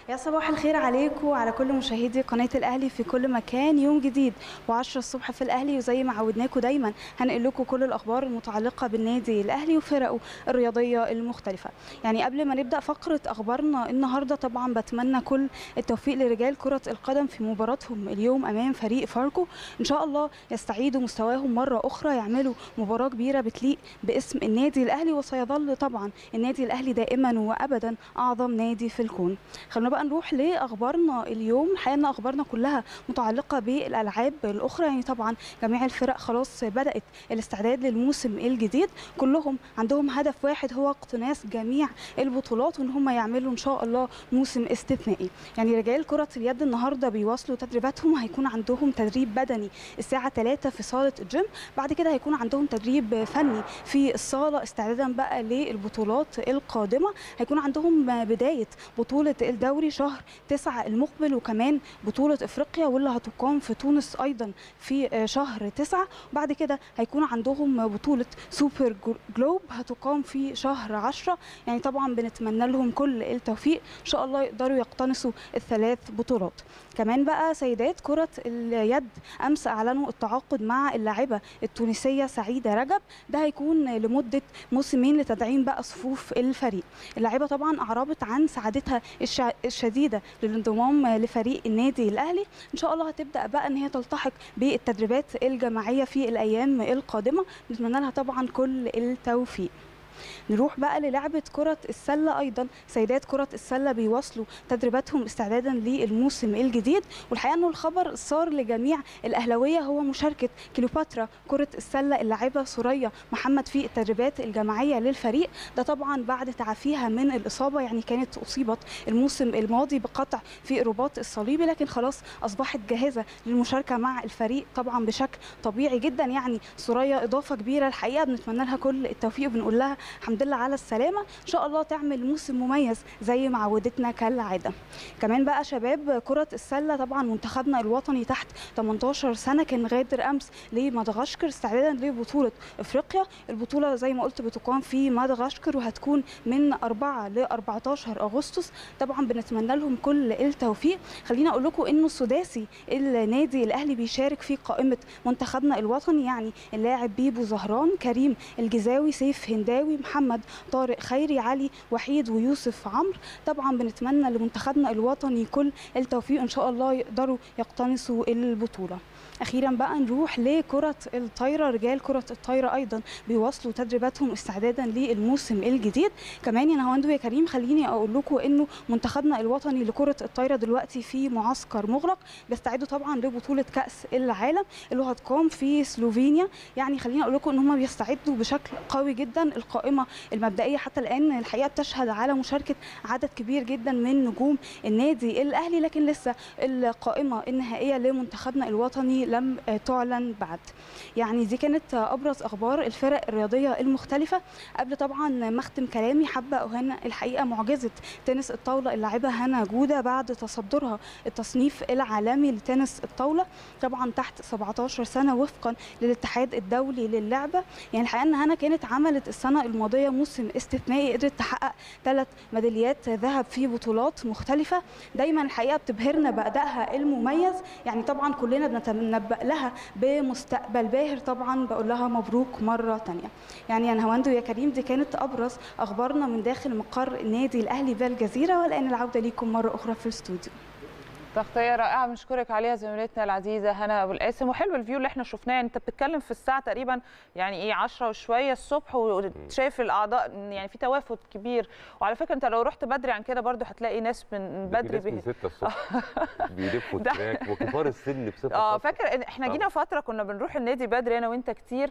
يا صباح الخير عليكم وعلى كل مشاهدي قناه الاهلي في كل مكان يوم جديد و10 الصبح في الاهلي وزي ما عودناكم دايما هنقل لكم كل الاخبار المتعلقه بالنادي الاهلي وفرقه الرياضيه المختلفه يعني قبل ما نبدا فقره اخبارنا النهارده طبعا بتمنى كل التوفيق لرجال كره القدم في مباراتهم اليوم امام فريق فاركو ان شاء الله يستعيدوا مستواهم مره اخرى يعملوا مباراه كبيره بتليق باسم النادي الاهلي وسيظل طبعا النادي الاهلي دائما وابدا اعظم نادي في الكون خلونا بقى نروح لاخبارنا اليوم الحقيقه ان اخبارنا كلها متعلقه بالالعاب الاخرى يعني طبعا جميع الفرق خلاص بدات الاستعداد للموسم الجديد كلهم عندهم هدف واحد هو اقتناص جميع البطولات وان هم يعملوا ان شاء الله موسم استثنائي يعني رجال كره اليد النهارده بيواصلوا تدريباتهم هيكون عندهم تدريب بدني الساعه 3 في صاله الجيم بعد كده هيكون عندهم تدريب فني في الصاله استعدادا بقى للبطولات القادمه هيكون عندهم بدايه بطوله الدوري شهر 9 المقبل وكمان بطوله افريقيا واللي هتقام في تونس ايضا في شهر 9 بعد كده هيكون عندهم بطوله سوبر جلوب هتقام في شهر 10 يعني طبعا بنتمنى لهم كل التوفيق ان شاء الله يقدروا يقتنصوا الثلاث بطولات كمان بقى سيدات كره اليد امس اعلنوا التعاقد مع اللاعبه التونسيه سعيده رجب ده هيكون لمده موسمين لتدعيم بقى صفوف الفريق اللاعبه طبعا اعربت عن سعادتها الشديده للانضمام لفريق النادي الاهلي ان شاء الله هتبدا بقى ان هي تلتحق بالتدريبات الجماعيه في الايام القادمه نتمنى لها طبعا كل التوفيق نروح بقى للعبة كرة السلة أيضا سيدات كرة السلة بيواصلوا تدريباتهم استعدادا للموسم الجديد والحقيقة أنه الخبر صار لجميع الأهلوية هو مشاركة كليوباترا كرة السلة اللاعبة سوريا محمد في التدريبات الجماعية للفريق ده طبعا بعد تعافيها من الإصابة يعني كانت أصيبت الموسم الماضي بقطع في الرباط الصليبي لكن خلاص أصبحت جاهزة للمشاركة مع الفريق طبعا بشكل طبيعي جدا يعني سوريا إضافة كبيرة الحقيقة بنتمنى لها كل التوفيق وبنقول لها الحمد لله على السلامه ان شاء الله تعمل موسم مميز زي ما عودتنا كالعاده كمان بقى شباب كره السله طبعا منتخبنا الوطني تحت 18 سنه كان غادر امس لمدغشقر استعدادا لبطوله افريقيا البطوله زي ما قلت بتقام في مدغشقر وهتكون من 4 ل 14 اغسطس طبعا بنتمنى لهم كل التوفيق خليني اقول لكم انه السداسي النادي الاهلي بيشارك في قائمه منتخبنا الوطني يعني اللاعب بيبو زهران كريم الجزاوي سيف هنداوي محمد طارق خيري علي وحيد ويوسف عمرو طبعا بنتمنى لمنتخبنا الوطني كل التوفيق ان شاء الله يقدروا يقتنصوا البطوله اخيرا بقى نروح لكره الطايره رجال كره الطايره ايضا بيواصلوا تدريباتهم استعدادا للموسم الجديد كمان يا نهاوندو يا كريم خليني اقول لكم انه منتخبنا الوطني لكره الطايره دلوقتي في معسكر مغلق بيستعدوا طبعا لبطوله كاس العالم اللي هتقام في سلوفينيا يعني خليني اقول لكم ان هم بيستعدوا بشكل قوي جدا القائمه المبدئيه حتى الان الحقيقه بتشهد على مشاركه عدد كبير جدا من نجوم النادي الاهلي لكن لسه القائمه النهائيه لمنتخبنا الوطني لم تعلن بعد يعني دي كانت ابرز اخبار الفرق الرياضيه المختلفه قبل طبعا ما اختم كلامي حابه اهنئ الحقيقه معجزه تنس الطاوله اللاعبه هنا جوده بعد تصدرها التصنيف العالمي لتنس الطاوله طبعا تحت 17 سنه وفقا للاتحاد الدولي للعبه يعني الحقيقه ان هنا كانت عملت السنه الماضيه موسم استثنائي قدرت تحقق ثلاث ميداليات ذهب في بطولات مختلفه دايما الحقيقه بتبهرنا بادائها المميز يعني طبعا كلنا بنتنبأ لها بمستقبل باهر طبعا بقول لها مبروك مره ثانيه يعني يا نهاوندو يا كريم دي كانت ابرز اخبارنا من داخل مقر النادي الاهلي بالجزيره والان العوده ليكم مره اخرى في الاستوديو تغطيه رائعه بنشكرك عليها زميلتنا العزيزه هنا ابو القاسم وحلو الفيو اللي احنا شفناه انت بتتكلم في الساعه تقريبا يعني ايه 10 وشويه الصبح وشايف الاعضاء يعني في توافد كبير وعلى فكره انت لو رحت بدري عن كده برضو هتلاقي ناس من بدري بي... من 6 الصبح بيلفوا التراك وكبار السن بصفه اه فاكر ان احنا جينا فتره كنا بنروح النادي بدري انا وانت كتير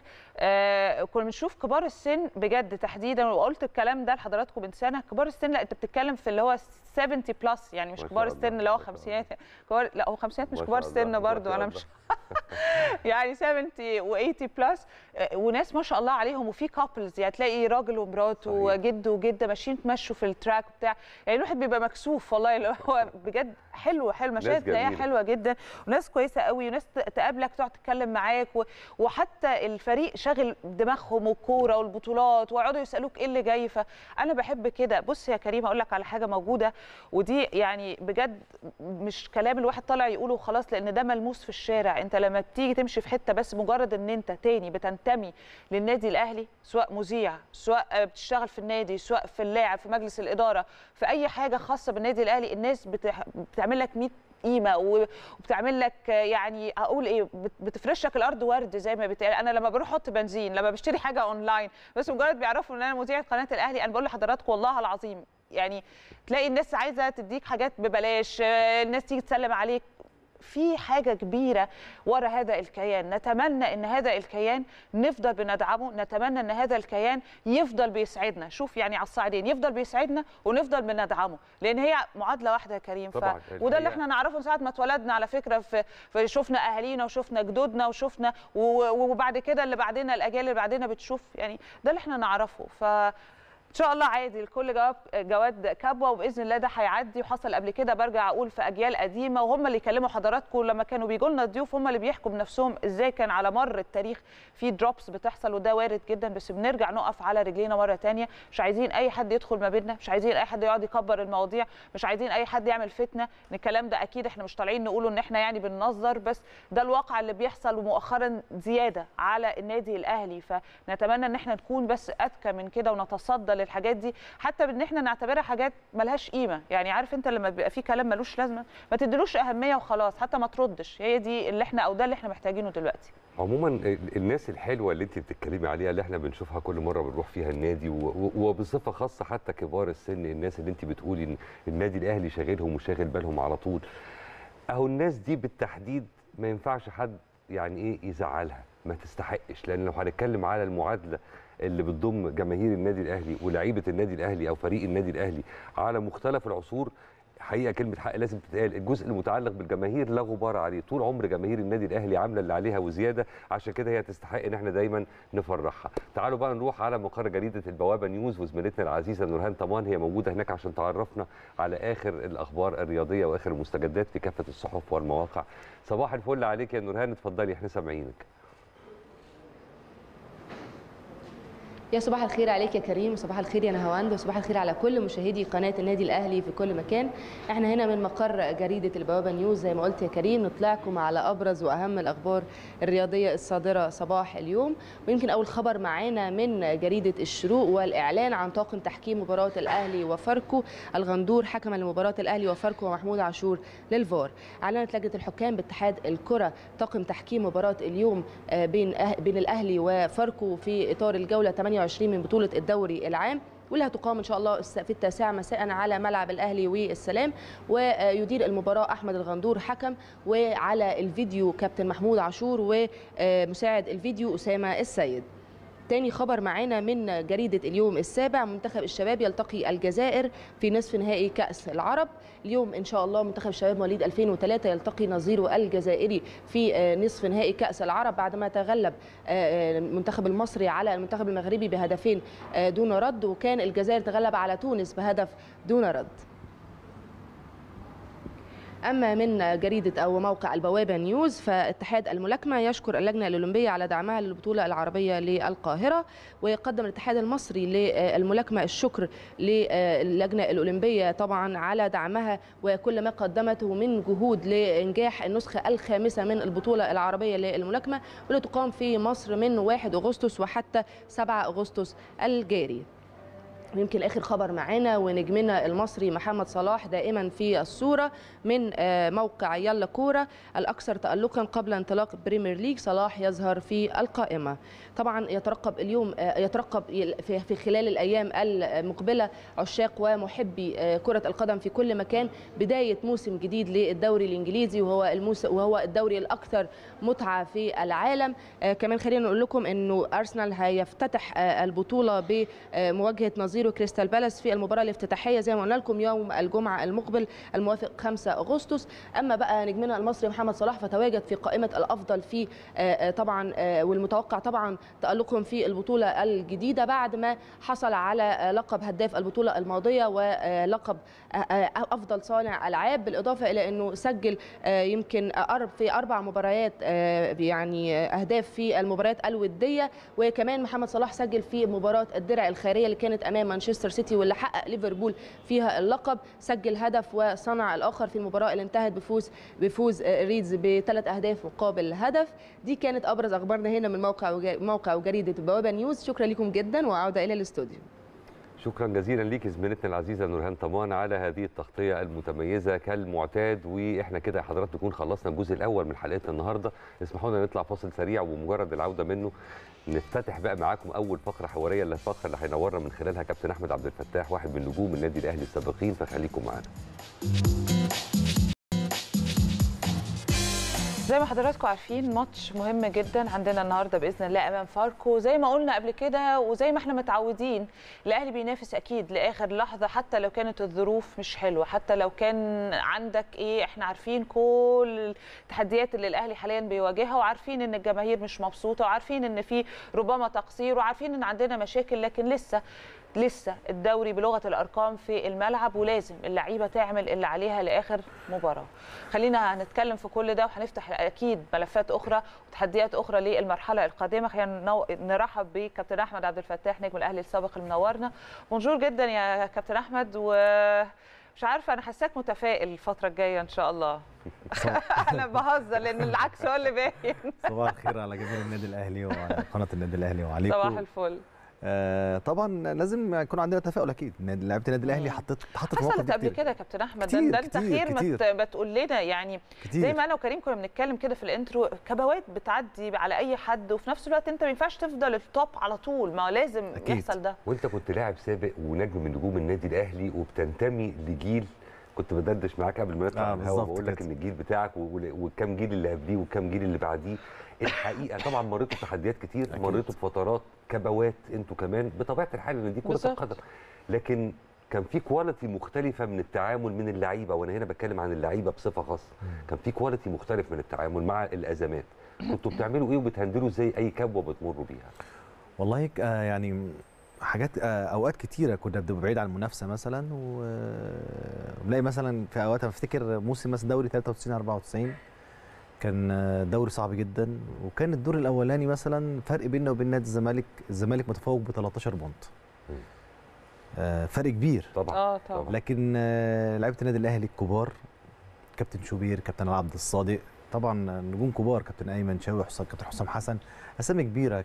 آه كنا بنشوف كبار السن بجد تحديدا وقلت الكلام ده لحضراتكم من سنه كبار السن لا انت بتتكلم في اللي هو 70 بلس يعني مش كبار السن اللي هو خمسينات كبار لا هو خمسينات مش كبار السن برضو انا مش يعني 70 و80 بلس آه، وناس ما شاء الله عليهم وفي كابلز يعني تلاقي راجل ومراته صحيح. وجد وجده ماشيين تمشوا في التراك بتاع يعني الواحد بيبقى مكسوف والله اللي هو بجد حلو حلو مشاهد تلاقيها جميلة. حلوه جدا وناس كويسه قوي وناس ت- تقابلك تقعد تتكلم معاك و... وحتى الفريق شاغل دماغهم والكوره والبطولات ويقعدوا يسالوك ايه اللي جاي فانا بحب كده بص يا كريم اقول لك على حاجه موجوده ودي يعني بجد مش كلام الواحد طالع يقوله وخلاص لان ده ملموس في الشارع انت لما بتيجي تمشي في حته بس مجرد ان انت تاني بتنتمي للنادي الاهلي سواء مذيع سواء بتشتغل في النادي سواء في اللاعب في مجلس الاداره في اي حاجه خاصه بالنادي الاهلي الناس بتح... بتعمل لك 100 قيمه و- وبتعمل لك يعني اقول ايه بت- بتفرش لك الارض ورد زي ما بتقال انا لما بروح احط بنزين لما بشتري حاجه اونلاين بس مجرد بيعرفوا ان انا مذيعه قناه الاهلي انا بقول لحضراتكم والله العظيم يعني تلاقي الناس عايزه تديك حاجات ببلاش آه، الناس تيجي تسلم عليك في حاجة كبيرة ورا هذا الكيان نتمنى ان هذا الكيان نفضل بندعمه نتمنى ان هذا الكيان يفضل بيسعدنا شوف يعني على الصعيدين يفضل بيسعدنا ونفضل بندعمه لان هي معادلة واحدة يا كريم طبعاً، وده اللي الحقيقة. احنا نعرفه من ساعة ما اتولدنا على فكرة في, في شفنا اهالينا وشفنا جدودنا وشفنا و- وبعد كده اللي بعدنا الاجيال اللي بعدنا بتشوف يعني ده اللي احنا نعرفه ف ان شاء الله عادي الكل جواب جواد كبوه وباذن الله ده هيعدي وحصل قبل كده برجع اقول في اجيال قديمه وهم اللي يكلموا حضراتكم لما كانوا بيجوا لنا ضيوف هم اللي بيحكوا بنفسهم ازاي كان على مر التاريخ في دروبس بتحصل وده وارد جدا بس بنرجع نقف على رجلينا مره تانية مش عايزين اي حد يدخل ما بيننا مش عايزين اي حد يقعد يكبر المواضيع مش عايزين اي حد يعمل فتنه ان الكلام ده اكيد احنا مش طالعين نقوله ان احنا يعني بننظر بس ده الواقع اللي بيحصل ومؤخرا زياده على النادي الاهلي فنتمنى ان احنا نكون بس اذكى من كده ونتصدى للحاجات دي حتى بان احنا نعتبرها حاجات ملهاش قيمه يعني عارف انت لما بيبقى في كلام ملوش لازمه ما تديلوش اهميه وخلاص حتى ما تردش هي دي اللي احنا او ده اللي احنا محتاجينه دلوقتي عموما ال- الناس الحلوه اللي انت بتتكلمي عليها اللي احنا بنشوفها كل مره بنروح فيها النادي و- و- وبصفه خاصه حتى كبار السن الناس اللي انت بتقولي ان النادي الاهلي شاغلهم وشاغل بالهم على طول اهو الناس دي بالتحديد ما ينفعش حد يعني ايه يزعلها ما تستحقش لان لو هنتكلم على المعادله اللي بتضم جماهير النادي الاهلي ولاعيبه النادي الاهلي او فريق النادي الاهلي على مختلف العصور حقيقه كلمه حق لازم تتقال الجزء المتعلق بالجماهير لا غبار عليه طول عمر جماهير النادي الاهلي عامله اللي عليها وزياده عشان كده هي تستحق ان احنا دايما نفرحها تعالوا بقى نروح على مقر جريده البوابه نيوز وزميلتنا العزيزه نورهان طمان هي موجوده هناك عشان تعرفنا على اخر الاخبار الرياضيه واخر المستجدات في كافه الصحف والمواقع صباح الفل عليك يا نورهان اتفضلي احنا سامعينك يا صباح الخير عليك يا كريم وصباح الخير يا نهاوند وصباح الخير على كل مشاهدي قناه النادي الاهلي في كل مكان احنا هنا من مقر جريده البوابه نيوز زي ما قلت يا كريم نطلعكم على ابرز واهم الاخبار الرياضيه الصادره صباح اليوم ويمكن اول خبر معانا من جريده الشروق والاعلان عن طاقم تحكيم مباراه الاهلي وفاركو الغندور حكما لمباراه الاهلي وفاركو ومحمود عاشور للفار اعلنت لجنه الحكام باتحاد الكره طاقم تحكيم مباراه اليوم آه، بين أه- بين الاهلي وفاركو في اطار الجوله 28 من بطوله الدوري العام واللي هتقام ان شاء الله الس- في التاسعه مساء على ملعب الاهلي والسلام ويدير المباراه احمد الغندور حكم وعلى الفيديو كابتن محمود عاشور ومساعد الفيديو اسامه السيد تاني خبر معانا من جريدة اليوم السابع منتخب الشباب يلتقي الجزائر في نصف نهائي كأس العرب اليوم إن شاء الله منتخب الشباب مواليد 2003 يلتقي نظيره الجزائري في آه، نصف نهائي كأس العرب بعدما تغلب آه، آه، المنتخب المصري على المنتخب المغربي بهدفين آه، دون رد وكان الجزائر تغلب على تونس بهدف دون رد أما من جريدة أو موقع البوابة نيوز فاتحاد الملاكمة يشكر اللجنة الأولمبية على دعمها للبطولة العربية للقاهرة ويقدم الاتحاد المصري للملاكمة الشكر للجنة الأولمبية طبعا على دعمها وكل ما قدمته من جهود لإنجاح النسخة الخامسة من البطولة العربية للملاكمة واللي تقام في مصر من 1 أغسطس وحتى 7 أغسطس الجاري يمكن اخر خبر معانا ونجمنا المصري محمد صلاح دائما في الصوره من آه، موقع يلا كوره الاكثر تالقا قبل انطلاق بريمير ليج صلاح يظهر في القائمه طبعا يترقب اليوم آه، يترقب في في خلال الايام المقبله عشاق ومحبي آه، كره القدم في كل مكان بدايه موسم جديد للدوري الانجليزي وهو الموسم وهو الدوري الاكثر متعه في العالم آه، كمان خلينا نقول لكم انه ارسنال هيفتتح آه، البطوله بمواجهه نظير 0 كريستال بالاس في المباراه الافتتاحيه زي ما قلنا لكم يوم الجمعه المقبل الموافق 5 اغسطس اما بقى نجمنا المصري محمد صلاح فتواجد في قائمه الافضل في طبعا والمتوقع طبعا تالقهم في البطوله الجديده بعد ما حصل على لقب هداف البطوله الماضيه ولقب افضل صانع العاب بالاضافه الى انه سجل يمكن في اربع مباريات يعني اهداف في المباريات الوديه وكمان محمد صلاح سجل في مباراه الدرع الخيريه اللي كانت امام مانشستر سيتي واللي حقق ليفربول فيها اللقب سجل هدف وصنع الاخر في المباراه اللي انتهت بفوز بفوز ريدز بثلاث اهداف مقابل هدف دي كانت ابرز اخبارنا هنا من موقع موقع وجريده البوابه نيوز شكرا لكم جدا وعوده الى الاستوديو شكرا جزيلا ليك زميلتنا العزيزه نورهان طمان على هذه التغطيه المتميزه كالمعتاد واحنا كده حضرات نكون خلصنا الجزء الاول من حلقتنا النهارده اسمحوا لنا نطلع فاصل سريع ومجرد العوده منه نفتتح بقى معاكم اول فقره حواريه اللي الفقره اللي هينورنا من خلالها كابتن احمد عبد الفتاح واحد من نجوم النادي الاهلي السابقين فخليكم معانا زي ما حضراتكم عارفين ماتش مهم جدا عندنا النهارده باذن الله امام فاركو زي ما قلنا قبل كده وزي ما احنا متعودين الاهلي بينافس اكيد لاخر لحظه حتى لو كانت الظروف مش حلوه حتى لو كان عندك ايه احنا عارفين كل التحديات اللي الاهلي حاليا بيواجهها وعارفين ان الجماهير مش مبسوطه وعارفين ان في ربما تقصير وعارفين ان عندنا مشاكل لكن لسه لسه الدوري بلغه الارقام في الملعب ولازم اللعيبه تعمل اللي عليها لاخر مباراه خلينا هنتكلم في كل ده وهنفتح اكيد ملفات اخرى وتحديات اخرى للمرحله القادمه خلينا نرحب بكابتن احمد عبد الفتاح نجم الاهلي السابق اللي منورنا بونجور جدا يا كابتن احمد و مش عارفه انا حاساك متفائل الفتره الجايه ان شاء الله انا بهزر لان العكس هو اللي باين صباح الخير على جماهير النادي الاهلي وعلى قناه النادي الاهلي وعليكم صباح الفل آه طبعا لازم يكون عندنا تفاؤل اكيد لعيبه النادي الاهلي حطت حطت في حصلت قبل كده يا كابتن احمد كتير ده انت كتير خير كتير ما تقول لنا يعني كتير. زي ما انا وكريم كنا بنتكلم كده في الانترو كبوات بتعدي على اي حد وفي نفس الوقت انت ما ينفعش تفضل التوب على طول ما لازم أكيد. يحصل ده وانت كنت لاعب سابق ونجم من نجوم النادي الاهلي وبتنتمي لجيل كنت بدردش معاك قبل ما نطلع آه، على الهوا بالظبط بقول لك كده. ان الجيل بتاعك و- والكام جيل اللي قبليه والكام جيل اللي بعديه الحقيقه طبعا مريتوا بتحديات كتير أكيد. مريتوا بفترات كبوات انتوا كمان بطبيعه الحال ان دي كره بالظبط. القدم لكن كان في كواليتي مختلفه من التعامل من اللعيبه وانا هنا بتكلم عن اللعيبه بصفه خاصه كان في كواليتي مختلف من التعامل مع الازمات كنتوا بتعملوا ايه وبتهندلوا ازاي اي كبوه بتمروا بيها والله ك- آه يعني حاجات آه اوقات كتيره كنا بنبقى بعيد عن المنافسه مثلا ونلاقي مثلا في اوقات أنا افتكر موسم مثلا دوري 93 94 كان آه، دوري صعب جدا وكان الدور الاولاني مثلا فرق بيننا وبين نادي الزمالك الزمالك متفوق ب 13 بونت مم. آه فرق كبير طبعا اه طبعا لكن آه، لعيبه النادي الاهلي الكبار كابتن شوبير كابتن عبد الصادق طبعا نجوم كبار كابتن ايمن شاوي حسام كابتن حسام حسن اسامي كبيره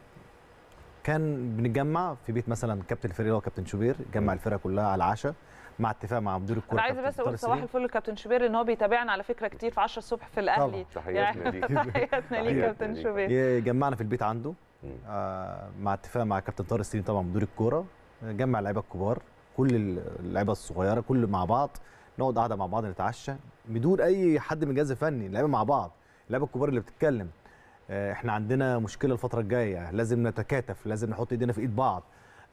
كان بنتجمع في بيت مثلا كابتن الفريق اللي هو كابتن شوبير جمع الفرقه كلها على العشاء مع اتفاق مع مدير الكوره انا عايزه كابتن بس اقول طارق صباح سليم. الفل لكابتن شوبير ان هو بيتابعنا على فكره كتير في 10 الصبح في الاهلي تحياتنا ليك تحياتنا ليك كابتن ليك. شوبير جمعنا في البيت عنده مم. آه، مع اتفاق مع كابتن طارق السليم طبعا مدير الكوره جمع اللعيبه الكبار كل اللعيبه الصغيره كل مع بعض نقعد قاعده مع بعض نتعشى بدون اي حد من الجهاز الفني اللعيبه مع بعض اللعيبه الكبار اللي بتتكلم آه، احنا عندنا مشكله الفتره الجايه لازم نتكاتف لازم نحط ايدينا في ايد بعض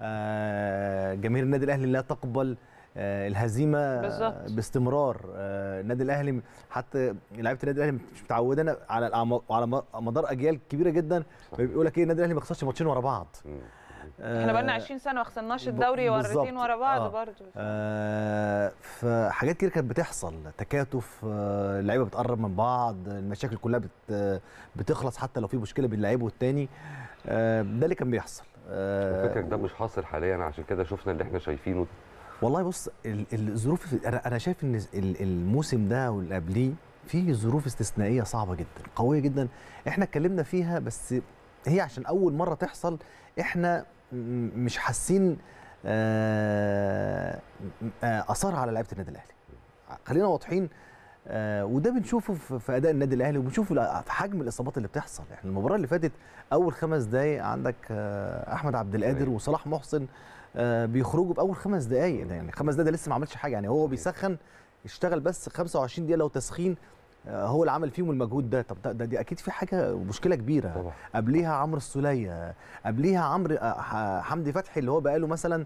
آه، جماهير النادي الاهلي لا تقبل آه، الهزيمه بالظبط. باستمرار آه، النادي الاهلي حتى لعيبه النادي الاهلي مش متعودين على الأعم- على مدار اجيال كبيره جدا صح. بيقول لك ايه النادي الاهلي ما خسرش ماتشين ورا بعض مم. احنا بقالنا آه، 20 سنه ما خسرناش ب- الدوري بالظبط. مرتين ورا بعض آه. برضه آه، فحاجات كتير كانت بتحصل تكاتف آه، اللعيبه بتقرب من بعض المشاكل كلها بت بتخلص حتى لو في مشكله بين اللعيب والتاني آه، ده اللي كان بيحصل آه، فكرك ده مش حاصل حاليا عشان كده شفنا اللي احنا شايفينه والله بص ال- الظروف انا انا شايف ان ال- الموسم ده واللي قبليه فيه ظروف استثنائيه صعبه جدا قويه جدا احنا اتكلمنا فيها بس هي عشان اول مره تحصل احنا م- مش حاسين آه، آه، اثار على لعيبه النادي الاهلي خلينا واضحين آه، وده بنشوفه في في اداء النادي الاهلي وبنشوفه في حجم الاصابات اللي بتحصل احنا المباراه اللي فاتت اول خمس دقائق عندك آه، احمد عبد القادر أيوة. وصلاح محسن آه، بيخرجوا باول خمس دقائق ده يعني خمس دقائق ده لسه ما عملش حاجه يعني هو بيسخن اشتغل بس 25 دقيقه لو تسخين آه، هو اللي عمل فيهم المجهود ده طب ده, ده دي اكيد في حاجه مشكله كبيره طبعا قبليها عمرو السوليه قبليها عمرو آه، ح- حمدي فتحي اللي هو بقاله مثلا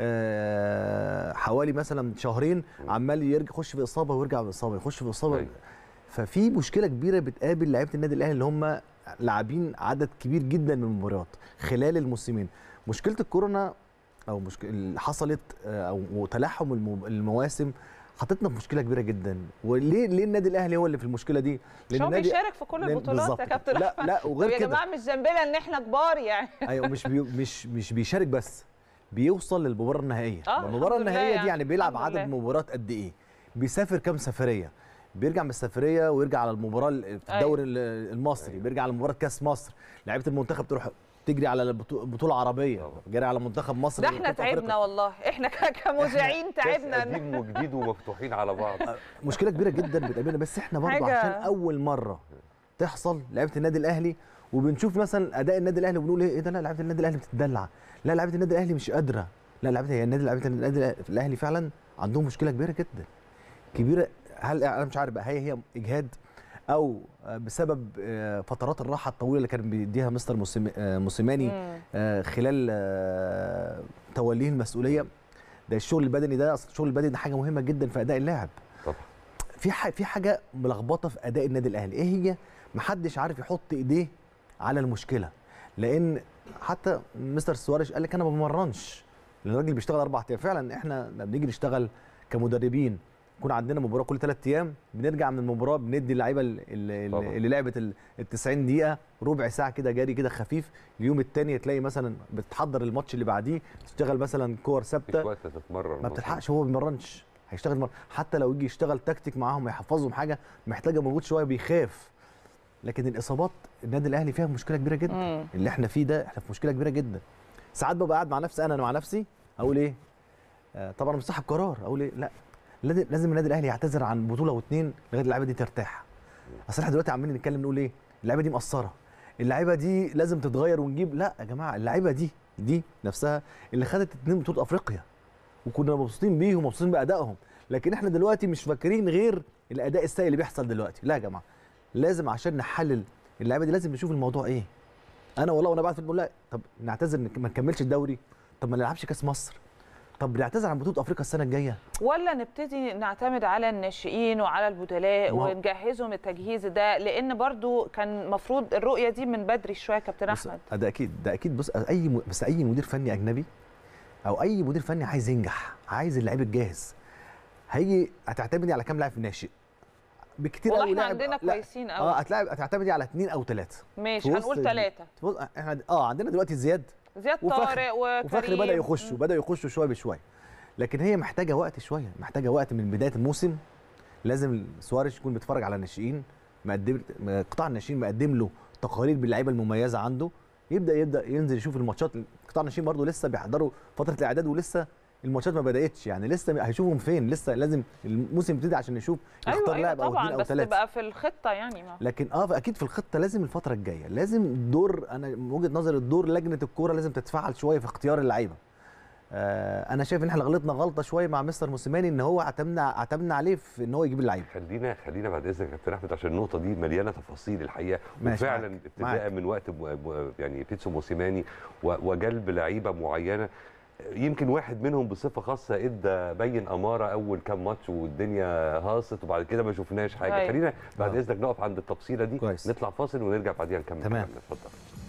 آه، حوالي مثلا شهرين عمال يرجع يخش في اصابه ويرجع باصابه يخش في اصابه أيوة. ففي مشكله كبيره بتقابل لعيبه النادي الاهلي اللي هم لاعبين عدد كبير جدا من المباريات خلال الموسمين مشكله الكورونا او مشكله اللي حصلت آه، او تلاحم المو- المواسم حطتنا في مشكله كبيره جدا وليه ليه النادي الاهلي هو اللي في المشكله دي مش هو النادي بيشارك في كل لأن- البطولات بالظبط يا كده. كابتن لا احمد لا طب وغير يا كده جماعه مش ذنبنا ان احنا كبار يعني ايوه مش بي مش مش بيشارك بس بيوصل للمباراه النهائيه آه، المباراه الحمد لله النهائيه دي يعني، يعني بيلعب الحمد عدد لله. مباريات قد ايه بيسافر كام سفريه بيرجع من السفريه ويرجع على المباراه ال- في أيوة. الدوري ال- المصري بيرجع على مباراه كاس مصر لعيبه المنتخب تروح تجري على البطو- بطوله عربيه طبعا. جري على منتخب مصر ده في احنا أفريقيا. تعبنا والله احنا ك- كمذيعين كاس تعبنا قديم وجديد ومفتوحين على بعض مشكله كبيره جدا بتقابلنا بس احنا برضه حاجة- عشان اول مره تحصل لعيبه النادي الاهلي وبنشوف مثلا اداء النادي الاهلي وبنقول ايه إيه ده لا لعيبه النادي الاهلي بتتدلع لا لعيبه النادي الاهلي مش قادره لا لعيبه هي النادي لعيبه النادي الاهلي فعلا عندهم مشكله كبيره جدا كبيره هل انا مش عارف بقى هي هي اجهاد او بسبب آه، فترات الراحه الطويله اللي كان بيديها مستر موسيم- آه، موسيماني مم. آه، خلال آه، توليه المسؤوليه ده الشغل البدني ده اصل الشغل البدني ده حاجه مهمه جدا في اداء اللاعب طبعا في ح- في حاجه ملخبطه في اداء النادي الاهلي ايه هي محدش عارف يحط ايديه على المشكله لان حتى مستر سواريش قال لك انا ما بمرنش لان الراجل بيشتغل اربع ايام فعلا احنا لما بنيجي نشتغل كمدربين يكون عندنا مباراه كل ثلاث ايام بنرجع من المباراه بندي اللعيبه ال- ال- طبعا. اللي لعبت ال 90 دقيقه ربع ساعه كده جاري كده خفيف اليوم الثاني تلاقي مثلا بتحضر الماتش اللي بعديه تشتغل مثلا كور مفيش ثابته وقت تتمرن ما بتلحقش هو ما بيمرنش هيشتغل مر... حتى لو يجي يشتغل تكتيك معاهم يحفظهم حاجه محتاجه مجهود شويه بيخاف لكن الاصابات النادي الاهلي فيها مشكله كبيره جدا مم. اللي احنا فيه ده احنا في مشكله كبيره جدا ساعات ببقى قاعد مع نفسي انا أنا مع نفسي اقول ايه آه طبعا أنا مش صاحب قرار اقول ايه لا لازم لازم النادي الاهلي يعتذر عن بطوله واثنين لغايه اللعيبه دي ترتاح اصل احنا دلوقتي عمالين نتكلم نقول ايه اللعيبه دي مقصره اللعيبه دي لازم تتغير ونجيب لا يا جماعه اللعيبه دي دي نفسها اللي خدت اتنين بطوله افريقيا وكنا مبسوطين بيهم ومبسوطين بادائهم لكن احنا دلوقتي مش فاكرين غير الاداء السيء اللي بيحصل دلوقتي لا يا جماعه لازم عشان نحلل اللعيبه دي لازم نشوف الموضوع ايه انا والله وانا بعد في بقول لا طب نعتذر إن ما نكملش الدوري طب ما نلعبش كاس مصر طب نعتذر عن بطوله افريقيا السنه الجايه ولا نبتدي نعتمد على الناشئين وعلى البدلاء ما هو- ونجهزهم التجهيز ده لان برضو كان المفروض الرؤيه دي من بدري شويه يا كابتن بص احمد ده اكيد ده اكيد بص اي م... بس اي مدير فني اجنبي او اي مدير فني عايز ينجح عايز اللعيب الجاهز هيجي هتعتمدي على كام لاعب ناشئ بكتير والله قوي احنا لاعب عندنا لا، كويسين اه قوي هتلاعب هتعتمدي على اثنين او ثلاثه ماشي في وسط هنقول ال- ثلاثه بص احنا اه عندنا دلوقتي زياد زياد وفخر- طارق وفخر وكريم بدا يخشوا بدا يخشوا شويه بشويه لكن هي محتاجه وقت شويه محتاجه وقت من بدايه الموسم لازم سواريش يكون بيتفرج على الناشئين مقدم قطاع الناشئين مقدم له تقارير باللعيبه المميزه عنده يبدا يبدا ينزل يشوف الماتشات قطاع الناشئين برضه لسه بيحضروا فتره الاعداد ولسه الماتشات ما بداتش يعني لسه هيشوفهم فين لسه لازم الموسم يبتدي عشان نشوف ايوه يختار ايوه لاعب او اثنين طبعا او بس ثلاثه تبقى في الخطه يعني ما. لكن اه اكيد في الخطه لازم الفتره الجايه لازم دور انا من وجهه نظري الدور لجنه الكوره لازم تتفعل شويه في اختيار اللعيبه آه انا شايف ان احنا غلطنا غلطه شويه مع مستر موسيماني ان هو اعتمدنا اعتمدنا عليه في ان هو يجيب اللعيبه خلينا خلينا بعد اذنك يا كابتن احمد عشان النقطه دي مليانه تفاصيل الحقيقه ماشي، وفعلا معاك، ابتداء معاك. من وقت م- م- يعني بيتسو موسيماني و- وجلب لعيبه معينه يمكن واحد منهم بصفه خاصه ادى بين اماره اول كام ماتش والدنيا هاصت وبعد كده ما شفناش حاجه أيوة. خلينا بعد آه. اذنك نقف عند التفصيله دي كويس. نطلع فاصل ونرجع بعديها نكمل تمام. كلامنا. اتفضل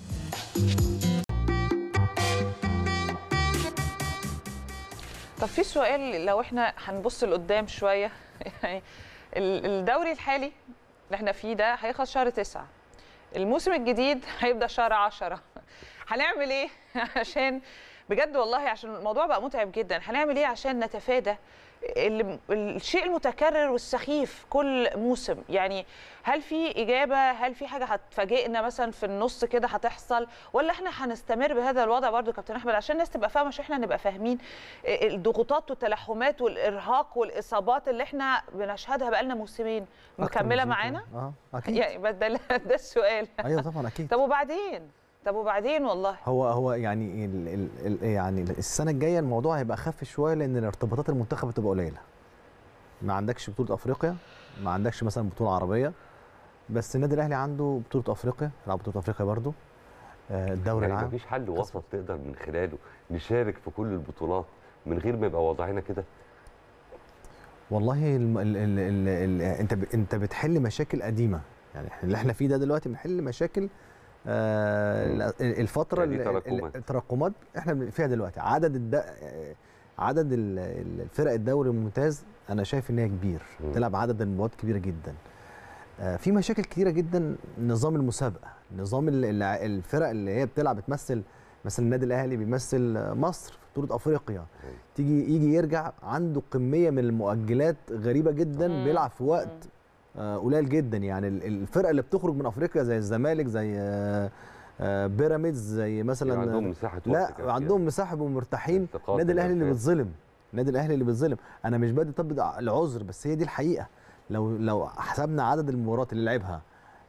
طب في سؤال لو احنا هنبص لقدام شويه يعني ال- الدوري الحالي اللي احنا فيه ده هيخلص شهر تسعة الموسم الجديد هيبدا شهر عشرة هنعمل ايه عشان بجد والله عشان الموضوع بقى متعب جدا هنعمل ايه عشان نتفادى ال- الشيء المتكرر والسخيف كل موسم يعني هل في اجابه هل في حاجه هتفاجئنا مثلا في النص كده هتحصل ولا احنا هنستمر بهذا الوضع برضو يا كابتن احمد عشان الناس تبقى فاهمه عشان احنا نبقى فاهمين الضغوطات والتلاحمات والارهاق والاصابات اللي احنا بنشهدها بقالنا موسمين أكتر مكمله من معانا كده. اه اكيد يعني بس ده ده السؤال ايوه طبعا اكيد طب وبعدين طب وبعدين والله هو هو يعني ال ال ال يعني السنه الجايه الموضوع هيبقى اخف شويه لان ارتباطات المنتخب هتبقى قليله ما عندكش بطوله افريقيا ما عندكش مثلا بطوله عربيه بس النادي الاهلي عنده بطوله افريقيا يلعب بطوله افريقيا برضو آه، الدوري يعني العام مفيش حل وسط نقدر من خلاله نشارك في كل البطولات من غير ما يبقى وضعنا كده والله الم... ال... ال... ال... ال... انت ب... انت بتحل مشاكل قديمه يعني إحنا اللي احنا فيه ده دلوقتي بنحل مشاكل آه مم. ال- الفتره يعني ال- تراكمات. ال- التراكمات احنا بن- فيها دلوقتي عدد الد... آه، عدد ال- ال- الفرق الدوري الممتاز انا شايف ان هي كبير مم. بتلعب عدد المباريات كبيره جدا آه في مشاكل كتيره جدا نظام المسابقه نظام ال- ال- الفرق اللي هي بتلعب بتمثل مثلا النادي الاهلي بيمثل مصر في بطوله افريقيا أيوة. تيجي يجي يرجع عنده كميه من المؤجلات غريبه جدا مم. بيلعب في وقت مم. آه، قليل جدا يعني ال- الفرقه اللي بتخرج من افريقيا زي الزمالك زي آه، آه، بيراميدز زي مثلا يعني عندهم مساحه وقت لا كافية. عندهم مساحه ومرتاحين التقاط النادي الاهلي اللي الأنفاس. بيتظلم النادي الاهلي اللي بيتظلم انا مش بدي طب العذر بس هي دي الحقيقه لو لو حسبنا عدد المباريات اللي لعبها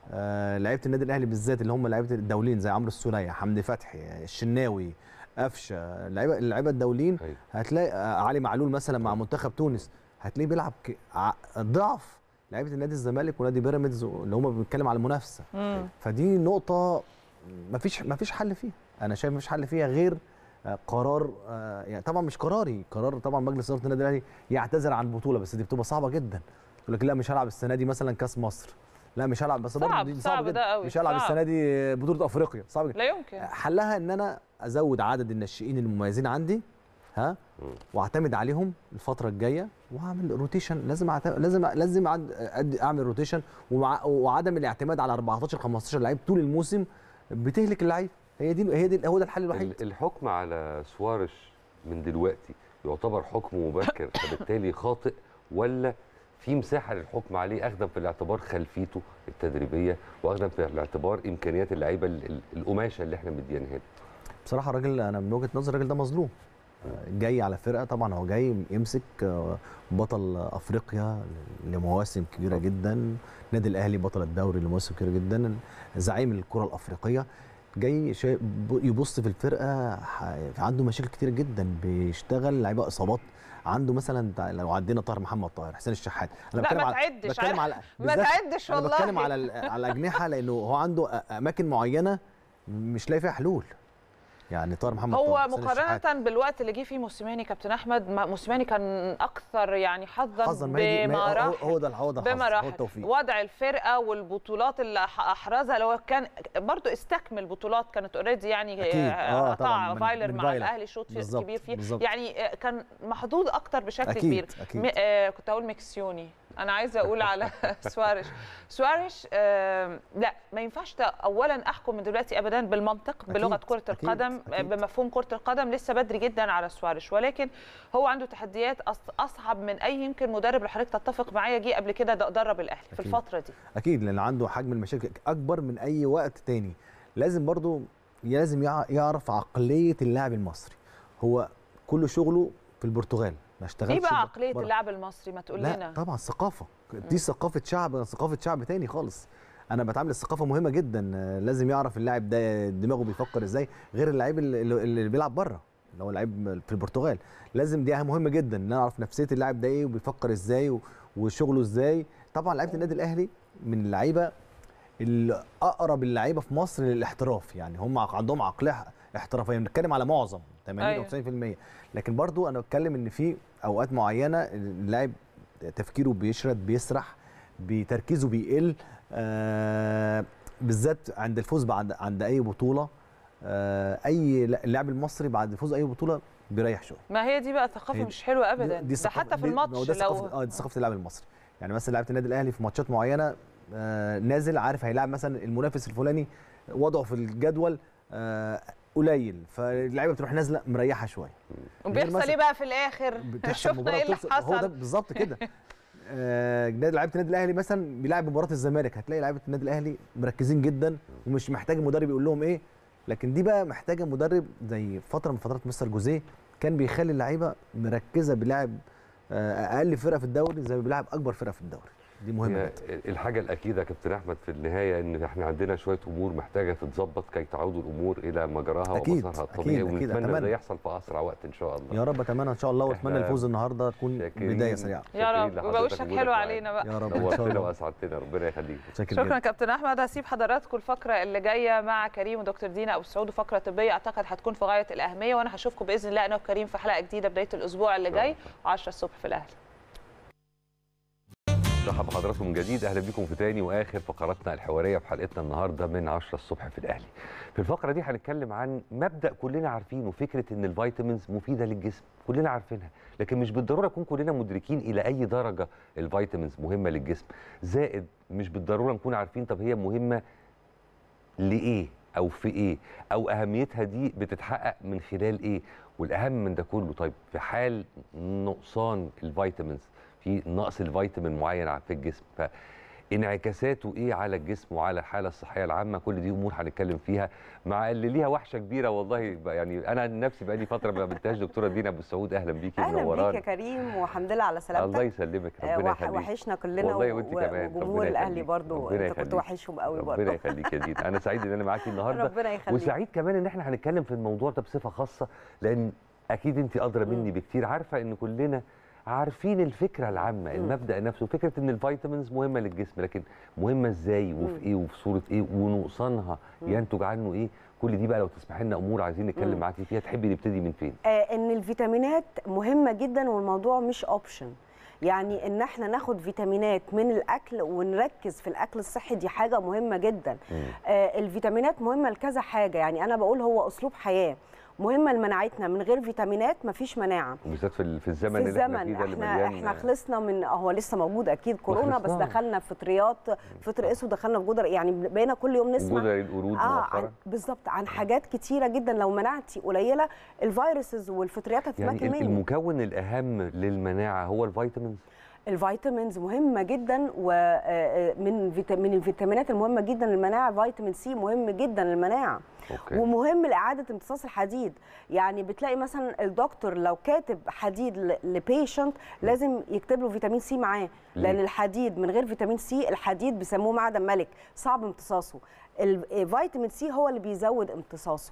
آه لعيبه النادي الاهلي بالذات اللي هم لعيبه الدولين زي عمرو السوليه حمدي فتحي الشناوي قفشه اللعيبه اللعيبه الدولين أيوة. هتلاقي آه علي معلول مثلا مع منتخب تونس هتلاقيه بيلعب ك- ع- ضعف لعيبه النادي الزمالك ونادي بيراميدز اللي هم بنتكلم على المنافسه مم. فدي نقطة مفيش مفيش حل فيها، أنا شايف مفيش حل فيها غير آه، قرار آه، يعني طبعا مش قراري، قرار طبعا مجلس إدارة النادي الأهلي يعتذر عن البطولة بس دي بتبقى صعبة جدا. يقول لك لا مش هلعب السنة دي مثلا كأس مصر. لا مش هلعب بس برضه صعب- دي صعب صعبة ده جدا قوي، مش هلعب صعب. السنة دي بطولة أفريقيا صعب جدا. لا يمكن حلها إن أنا أزود عدد الناشئين المميزين عندي ها مم. واعتمد عليهم الفتره الجايه واعمل روتيشن لازم أعت... لازم لازم أعد... أد- اعمل روتيشن ومع... وعدم الاعتماد على 14 15 لعيب طول الموسم بتهلك اللعيب هي دي هي دي هو ده الحل الوحيد ال- الحكم على سوارش من دلوقتي يعتبر حكم مبكر فبالتالي خاطئ ولا في مساحه للحكم عليه اخذا في الاعتبار خلفيته التدريبيه واخذا في الاعتبار امكانيات اللعيبه ال- ال- القماشه اللي احنا مدينها له بصراحه الراجل انا من وجهه نظري الراجل ده مظلوم آه، جاي على فرقه طبعا هو جاي يمسك آه، بطل افريقيا لمواسم كبيره جدا النادي الاهلي بطل الدوري لمواسم كبيره جدا زعيم الكره الافريقيه جاي شا- ب- يبص في الفرقه ح- عنده مشاكل كتير جدا بيشتغل لعيبه اصابات عنده مثلا تع- لو عدينا طاهر محمد طاهر حسين الشحات انا لا، بتكلم ما على تعدش. بتكلم على ما بالذات تعدش انا والله بتكلم على ال- على الاجنحه لانه هو عنده أ- اماكن معينه مش لاقي فيها حلول يعني طاهر محمد هو طاهر حسين الشحات. مقارنة بالوقت اللي جه فيه موسيماني كابتن احمد ما- موسيماني كان اكثر يعني حظا حظا ما هي دي- ما هي- هو- بمراحل هو ده هو ده الحظ هو بمراحل التوفيق وضع الفرقه والبطولات اللي أح- احرزها اللي هو كان برضو استكمل بطولات كانت اوريدي يعني أكيد. آه، قطع طبعاً من- فايلر من مع فايلر. الاهلي شوط في- بالظبط، كبير فيه بالظبط. يعني آه، كان محظوظ اكتر بشكل أكيد، كبير أكيد. م- آه، كنت اقول ميكسيوني انا عايزه اقول على سواريش سواريش آه، لا ما ينفعش ت- اولا احكم من دلوقتي ابدا بالمنطق بلغه أكيد، كره أكيد، القدم آه، أكيد. بمفهوم كره القدم لسه بدري جدا على سواريش ولكن هو عنده تحديات أص- اصعب من اي يمكن مدرب اللي حضرتك تتفق معايا جه قبل كده ده درب الاهلي في أكيد. الفتره دي اكيد لان عنده حجم المشاكل اكبر من اي وقت تاني لازم برضو لازم يع- يعرف عقليه اللاعب المصري هو كل شغله في البرتغال ما اشتغلش ايه بقى ب- عقليه برا. اللاعب المصري ما تقول لا لنا طبعا ثقافه دي ثقافه شعب ثقافه شعب تاني خالص انا بتعامل الثقافه مهمه جدا آه، لازم يعرف اللاعب ده دماغه بيفكر ازاي غير اللاعب اللي, اللي بيلعب بره اللي هو لعيب في البرتغال لازم دي مهمه جدا ان اعرف نفسيه اللاعب ده ايه وبيفكر ازاي و- وشغله ازاي طبعا لعيبه النادي الاهلي من اللعيبه اللي اقرب اللعيبه في مصر للاحتراف يعني هم عق- عندهم عقليه احترافيه بنتكلم على معظم 80 أيوة. او 90% لكن برضو انا بتكلم ان في اوقات معينه اللاعب تفكيره بيشرد بيسرح بتركيزه بيقل آه بالذات عند الفوز بعد عند اي بطوله آه اي اللاعب المصري بعد فوز اي بطوله بيريح شويه ما هي دي بقى ثقافه هي- مش حلوه ابدا دي ده ثقافة- حتى في دي- ما هو الماتش ده ثقافه لو اه دي ثقافه اللاعب المصري يعني مثلا لعيبه النادي الاهلي في ماتشات معينه آه نازل عارف هيلاعب مثلا المنافس الفلاني وضعه في الجدول آه قليل فاللعيبه بتروح نازله مريحه شويه وبيحصل مثلا- ايه بقى في الاخر بتحصل شفنا مباراة ايه اللي بتوصل- هو ده حصل بالظبط كده آه، نادي لعيبه النادي الاهلي مثلا بيلعب مباراه الزمالك هتلاقي لعيبه النادي الاهلي مركزين جدا ومش محتاج مدرب يقول لهم ايه لكن دي بقى محتاجه مدرب زي فتره من فترات مستر جوزيه كان بيخلي اللعيبه مركزه بيلعب آه، اقل فرقه في الدوري زي ما بيلعب اكبر فرقه في الدوري دي مهمه هي جدا الحاجة الأكيدة يا كابتن أحمد في النهاية إن إحنا عندنا شوية أمور محتاجة تتظبط كي تعود الأمور إلى مجراها أكيد، ومسارها أكيد، الطبيعي أكيد، ونتمنى أتمنى. ده يحصل في أسرع وقت إن شاء الله يا رب اتمنى ان شاء الله واتمنى إحنا الفوز النهارده تكون شاكرين. بدايه سريعه يا رب شاكرين يبقى لحضرتك وشك وجودك حلو معانا. علينا بقى يا رب ان شاء نورتنا الله وأسعدتنا ربنا يخليك شاكر شكرا جدا كابتن احمد هسيب حضراتكم الفقره اللي جايه مع كريم ودكتور دينا ابو سعود وفقره طبيه اعتقد هتكون في غايه الاهميه وانا هشوفكم باذن الله انا وكريم في حلقه جديده بدايه الاسبوع اللي جاي 10 الصبح في الاهلي مرحبا بحضراتكم من جديد اهلا بيكم في تاني واخر فقراتنا الحواريه في حلقتنا النهارده من 10 الصبح في الاهلي. في الفقره دي هنتكلم عن مبدا كلنا عارفينه فكره ان الفيتامينز مفيده للجسم كلنا عارفينها لكن مش بالضروره نكون كلنا مدركين الى اي درجه الفيتامينز مهمه للجسم زائد مش بالضروره نكون عارفين طب هي مهمه لايه او في ايه او اهميتها دي بتتحقق من خلال ايه والاهم من ده كله طيب في حال نقصان الفيتامينز في نقص الفيتامين معين في الجسم فانعكاساته ايه على الجسم وعلى الحاله الصحيه العامه كل دي امور هنتكلم فيها مع اللي ليها وحشه كبيره والله بقى- يعني انا عن نفسي بقى لي فتره ما قابلتهاش دكتوره دينا ابو السعود اهلا بيكي اهلا بيك يا منورانا كريم والحمد لله على سلامتك الله يسلمك آه، ربنا وح- يخليك وحشنا كلنا والله و- وانت و- كمان وجمهور ربنا الاهلي يخليك. برضو ربنا انت كنت يخليك. وحشهم قوي ربنا برضو يخليك يا دينا انا سعيد ان انا معاكي النهارده ربنا يخليك وسعيد كمان ان احنا هنتكلم في الموضوع ده بصفه خاصه لان اكيد انت ادرى مني بكتير عارفه ان كلنا عارفين الفكره العامه المبدا نفسه فكره ان الفيتامينز مهمه للجسم لكن مهمه ازاي وفي ايه وفي صوره ايه ونقصانها ينتج عنه ايه كل دي بقى لو تسمحي لنا امور عايزين نتكلم معاكي فيها تحبي نبتدي من فين آه ان الفيتامينات مهمه جدا والموضوع مش اوبشن يعني ان احنا ناخد فيتامينات من الاكل ونركز في الاكل الصحي دي حاجه مهمه جدا آه الفيتامينات مهمه لكذا حاجه يعني انا بقول هو اسلوب حياه مهمه لمناعتنا من غير فيتامينات مفيش مناعه وبالذات في ال- في الزمن في اللي احنا الزمن فيه ده اللي احنا مليان احنا خلصنا من هو لسه موجود اكيد كورونا بس خلصناها. دخلنا في فطريات فطر اسود دخلنا في جدر يعني بقينا كل يوم نسمع جدر القرود اه عن مؤخرا بالظبط عن حاجات كتيره جدا لو مناعتي قليله الفيروسز والفطريات هتتمكن يعني ال- مني المكون الاهم للمناعه هو الفيتامينز الفيتامينز مهمه جدا ومن من الفيتامينات المهمه جدا للمناعه فيتامين سي مهم جدا للمناعه اوكي ومهم لاعاده امتصاص الحديد يعني بتلاقي مثلا الدكتور لو كاتب حديد لبيشنت لازم يكتب له فيتامين سي معاه لان ليه؟ الحديد من غير فيتامين سي الحديد بيسموه معدن ملك صعب امتصاصه الفيتامين سي هو اللي بيزود امتصاصه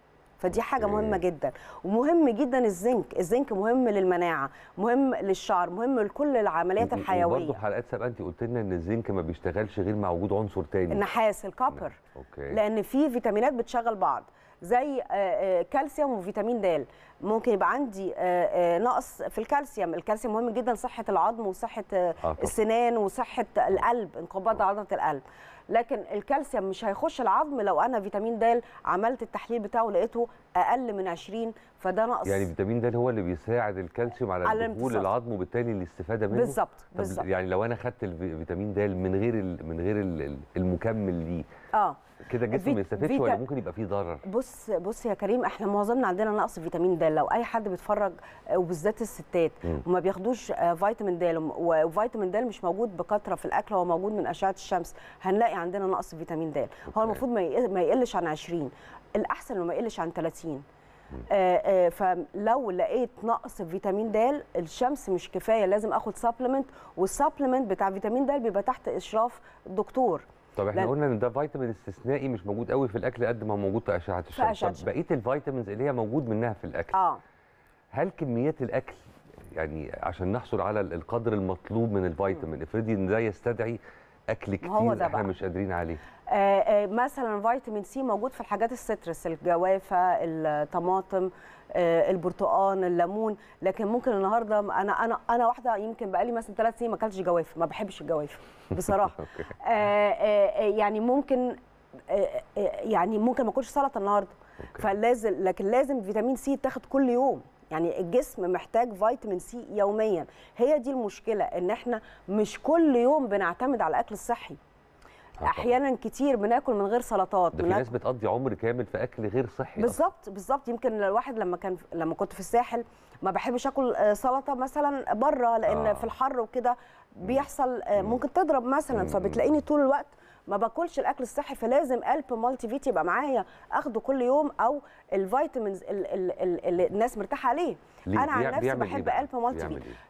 فدي حاجه أوكي. مهمه جدا ومهم جدا الزنك الزنك مهم للمناعه مهم للشعر مهم لكل العمليات وبرضه الحيويه في حلقات سابقه انت قلت لنا ان الزنك ما بيشتغلش غير مع وجود عنصر تاني النحاس الكوبر اوكي لان في فيتامينات بتشغل بعض زي آه، آه، كالسيوم وفيتامين د ممكن يبقى عندي آه، آه، نقص في الكالسيوم الكالسيوم مهم جدا لصحه العظم وصحه آه، آه طبعاً. السنان وصحه القلب انقباض عضله القلب لكن الكالسيوم مش هيخش العظم لو انا فيتامين د عملت التحليل بتاعه لقيته اقل من 20 فده نقص يعني فيتامين د هو اللي بيساعد الكالسيوم على, على الدخول الامتصاص. للعظم وبالتالي الاستفاده منه بالظبط طب بالظبط يعني لو انا خدت الفيتامين د من غير ال- من غير ال- ال- المكمل ليه اه كده الجسم الفيت- ما يستفادش فيتا- ولا ممكن يبقى فيه ضرر بص بص يا كريم احنا معظمنا عندنا نقص فيتامين د لو اي حد بيتفرج آه، وبالذات الستات مم. وما بياخدوش آه، فيتامين د وم- وفيتامين د مش موجود بكثره في الاكل هو موجود من اشعه الشمس هنلاقي عندنا نقص فيتامين د هو أوكي. المفروض ما يقل- ما يقلش عن 20 الاحسن انه ما يقلش عن 30 آه، آه، فلو لقيت نقص في فيتامين د الشمس مش كفايه لازم اخد سبلمنت والسبلمنت بتاع فيتامين د بيبقى تحت اشراف دكتور طب احنا لأن- قلنا ان ده فيتامين استثنائي مش موجود قوي في الاكل قد ما هو موجود في اشعه الشمس أشعة طب بقيه الفيتامينز اللي هي موجود منها في الاكل اه هل كميات الاكل يعني عشان نحصل على ال- القدر المطلوب من الفيتامين افرضي ان ده يستدعي اكل ما هو كتير ده احنا بقى. مش قادرين عليه آه، آه، مثلا فيتامين سي موجود في الحاجات السيترس الجوافه الطماطم آه، البرتقال الليمون لكن ممكن النهارده انا انا انا واحده يمكن بقالي مثلا ثلاث سنين ما اكلتش جوافه ما بحبش الجوافه بصراحه اوكي آه، آه، آه، يعني ممكن آه، آه، يعني ممكن ما اكلش سلطه النهارده اوكي فلازم لكن لازم فيتامين سي يتاخد كل يوم يعني الجسم محتاج فيتامين سي يوميا هي دي المشكله ان احنا مش كل يوم بنعتمد على الاكل الصحي طبعاً. احيانا كتير بناكل من غير سلطات ده في بناك- ناس بتقضي عمر كامل في اكل غير صحي أصلاً. بالظبط بالظبط يمكن الواحد لما كان لما كنت في الساحل ما بحبش اكل آه، سلطه مثلا بره لان آه. في الحر وكده بيحصل آه، مم. ممكن تضرب مثلا مم. فبتلاقيني طول الوقت ما باكلش الاكل الصحي فلازم قلب مالتي فيت يبقى معايا اخده كل يوم او الفيتامينز ال- ال- ال- اللي الناس مرتاحه عليه ليه؟ انا عن بيع- نفسي بيعمل إيه بحب بقى؟ قلب مالتي بيعمل فيت إيه؟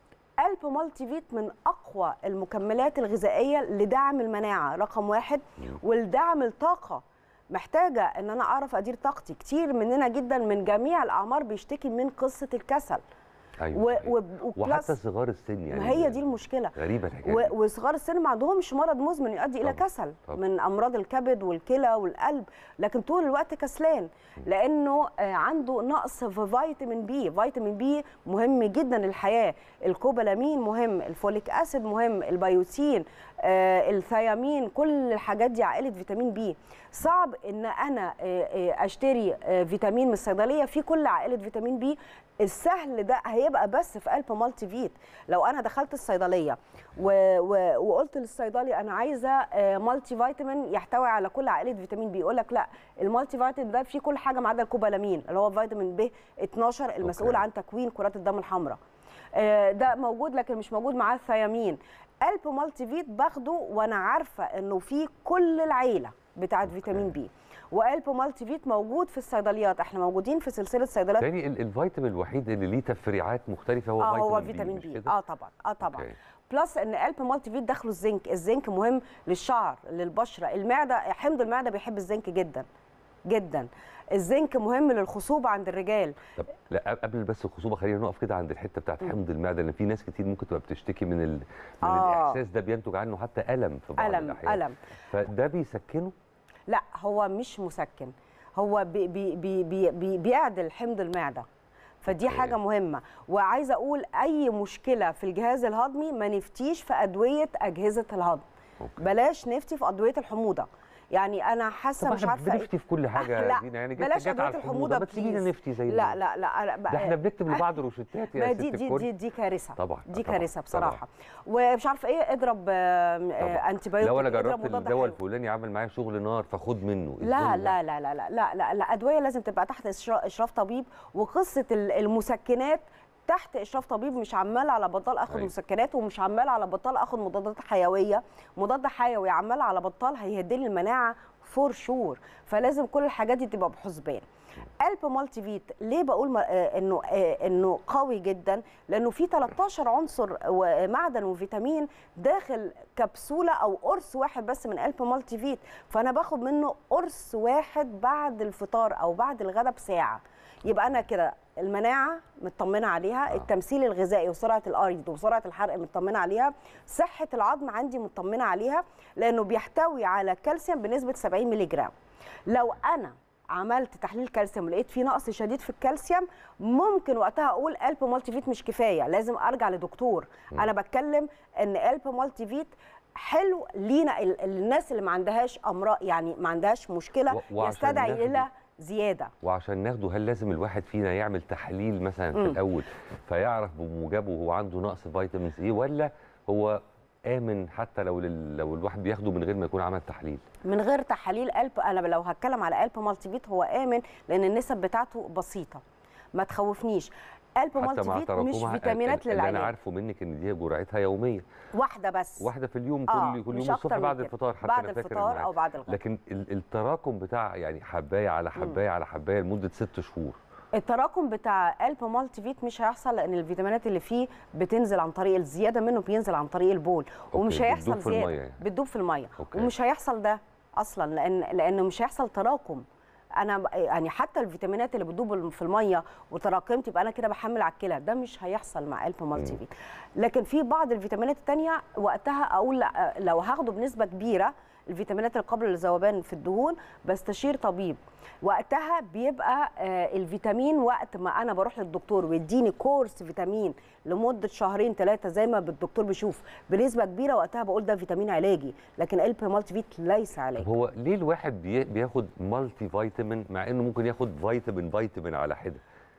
الب مالتي فيت من اقوى المكملات الغذائيه لدعم المناعه رقم واحد ولدعم الطاقه محتاجه ان انا اعرف ادير طاقتي كتير مننا جدا من جميع الاعمار بيشتكي من قصه الكسل ايوه و- صحيح. و- وحتى وبلس صغار السن يعني ما هي دي المشكله غريبه الحكايه و- دي. وصغار السن ما عندهمش مرض مزمن يؤدي الى طبعاً، كسل طبعاً. من امراض الكبد والكلى والقلب لكن طول الوقت كسلان لانه آه، عنده نقص في فيتامين بي فيتامين بي مهم جدا للحياه الكوبالامين مهم الفوليك اسيد مهم البيوتين آه، الثيامين كل الحاجات دي عائله فيتامين بي صعب ان انا آه، آه، اشتري آه، فيتامين من الصيدليه في كل عائله فيتامين بي السهل ده هيبقى بس في قلب مالتي فيت لو انا دخلت الصيدليه و... و... وقلت للصيدلي انا عايزه آه، مالتي فيتامين يحتوي على كل عائله فيتامين بي يقول لك لا المالتي فيتامين ده فيه كل حاجه ما عدا الكوبالامين اللي هو فيتامين ب 12 المسؤول أوكي. عن تكوين كرات الدم الحمراء آه، ده موجود لكن مش موجود معاه الثيامين قلب مالتي فيت باخده وانا عارفه انه فيه كل العيله بتاعت فيتامين بي وقلب مالتي فيت موجود في الصيدليات احنا موجودين في سلسله صيدليات تاني ال- الفيتامين الوحيد اللي ليه تفريعات مختلفه هو اه فيتامين هو بي فيتامين مش بي كده؟ اه طبعا اه طبعا أوكي. بلس ان قلب مالتي فيت داخله الزنك الزنك مهم للشعر للبشره المعده حمض المعده بيحب الزنك جدا جدا الزنك مهم للخصوبه عند الرجال طب لا قبل بس الخصوبه خلينا نقف كده عند الحته بتاعت حمض المعده لان في ناس كتير ممكن تبقى بتشتكي من ال... من آه. الاحساس ده بينتج عنه حتى الم في بعض الم الاحيان الم فده بيسكنه لا هو مش مسكن هو بي بي بي بي بي بيعدل حمض المعده فدي أوكي. حاجه مهمه وعايزه اقول اي مشكله في الجهاز الهضمي ما نفتيش في ادويه اجهزه الهضم أوكي. بلاش نفتي في ادويه الحموضه يعني انا حاسه طب مش احنا عارفه إيه. بنفتي في كل حاجه لا، دينا يعني جت بلاش جت على أدوية الحموضه الحموضة ما تسيبينا بليز. نفتي زي لا ال- لا لا لا ده احنا بنكتب لبعض روشتات يا ما ست دي دي الكل. دي دي كارثه طبعا دي طبعاً، كارثه طبعاً. بصراحه ومش عارفه ايه اضرب طبعاً. انتي بايوتيك لو انا اضرب جربت مضاد الدواء حيوي. الفلاني عمل معايا شغل نار فخد منه لا إزاي لا لا لا لا لا لا لا ادويه لازم تبقى تحت إشرا- اشراف طبيب وقصه ال- المسكنات تحت اشراف طبيب مش عمال على بطال اخد أيوة. مسكنات ومش عمال على بطال اخد مضادات حيويه مضاد حيوي عمال على بطال هيهدلي المناعه فور شور فلازم كل الحاجات دي تبقى بحسبان قلب مالتي فيت ليه بقول ما- آه، انه آه، انه قوي جدا لانه فيه 13 عنصر ومعدن وفيتامين داخل كبسوله او قرص واحد بس من قلب مالتي فيت فانا باخد منه قرص واحد بعد الفطار او بعد الغداء بساعه يبقى انا كده المناعه مطمنه عليها آه. التمثيل الغذائي وسرعه الارض وسرعه الحرق مطمنه عليها صحه العظم عندي مطمنه عليها لانه بيحتوي على كالسيوم بنسبه 70 مللي جرام لو انا عملت تحليل كالسيوم ولقيت في نقص شديد في الكالسيوم ممكن وقتها اقول قلب مالتي فيت مش كفايه لازم ارجع لدكتور انا بتكلم ان قلب مالتي فيت حلو لينا ال- الناس اللي ما عندهاش امراض يعني ما عندهاش مشكله و- وعشان يستدعي ناخده- الى زياده وعشان ناخده هل لازم الواحد فينا يعمل تحليل مثلا في الاول فيعرف بموجبه هو عنده نقص فيتامين سي ولا هو امن حتى لو لل... لو الواحد بياخده من غير ما يكون عمل تحليل من غير تحاليل قلب انا لو هتكلم على قلب مالتي فيت هو امن لان النسب بتاعته بسيطه ما تخوفنيش قلب حتى مالتي مع فيت مش تراكمها فيتامينات اللي انا للعلاج عارفه منك ان دي جرعتها يوميه واحده بس واحده في اليوم كل آه، كل مش يوم أكتر الصبح من بعد كده. الفطار حتى بعد أنا فاكر الفطار الميعاد. أو بعد الغداء. لكن ال- التراكم بتاع يعني حبايه على حبايه على حبايه لمده ست شهور التراكم بتاع قلب مالتي فيت مش هيحصل لان الفيتامينات اللي فيه بتنزل عن طريق الزياده منه بينزل عن طريق البول ومش بتدوب هيحصل في المية زياده يعني. بتدوب في الميه أوكي. ومش هيحصل ده اصلا لان لانه مش هيحصل تراكم انا ب- يعني حتى الفيتامينات اللي بتدوب في الميه وتراكمت يبقى انا كده بحمل على الكلى ده مش هيحصل مع قلب مالتي فيت لكن في بعض الفيتامينات التانية وقتها اقول لا لو هاخده بنسبه كبيره الفيتامينات اللي قبل الذوبان في الدهون بستشير طبيب وقتها بيبقى آه، الفيتامين وقت ما انا بروح للدكتور ويديني كورس فيتامين لمده شهرين ثلاثه زي ما الدكتور بيشوف بنسبه كبيره وقتها بقول ده فيتامين علاجي لكن قلب مالتي فيت ليس طب علاجي هو ليه الواحد بي- بياخد مالتي فيتامين مع انه ممكن ياخد فيتامين فيتامين على حده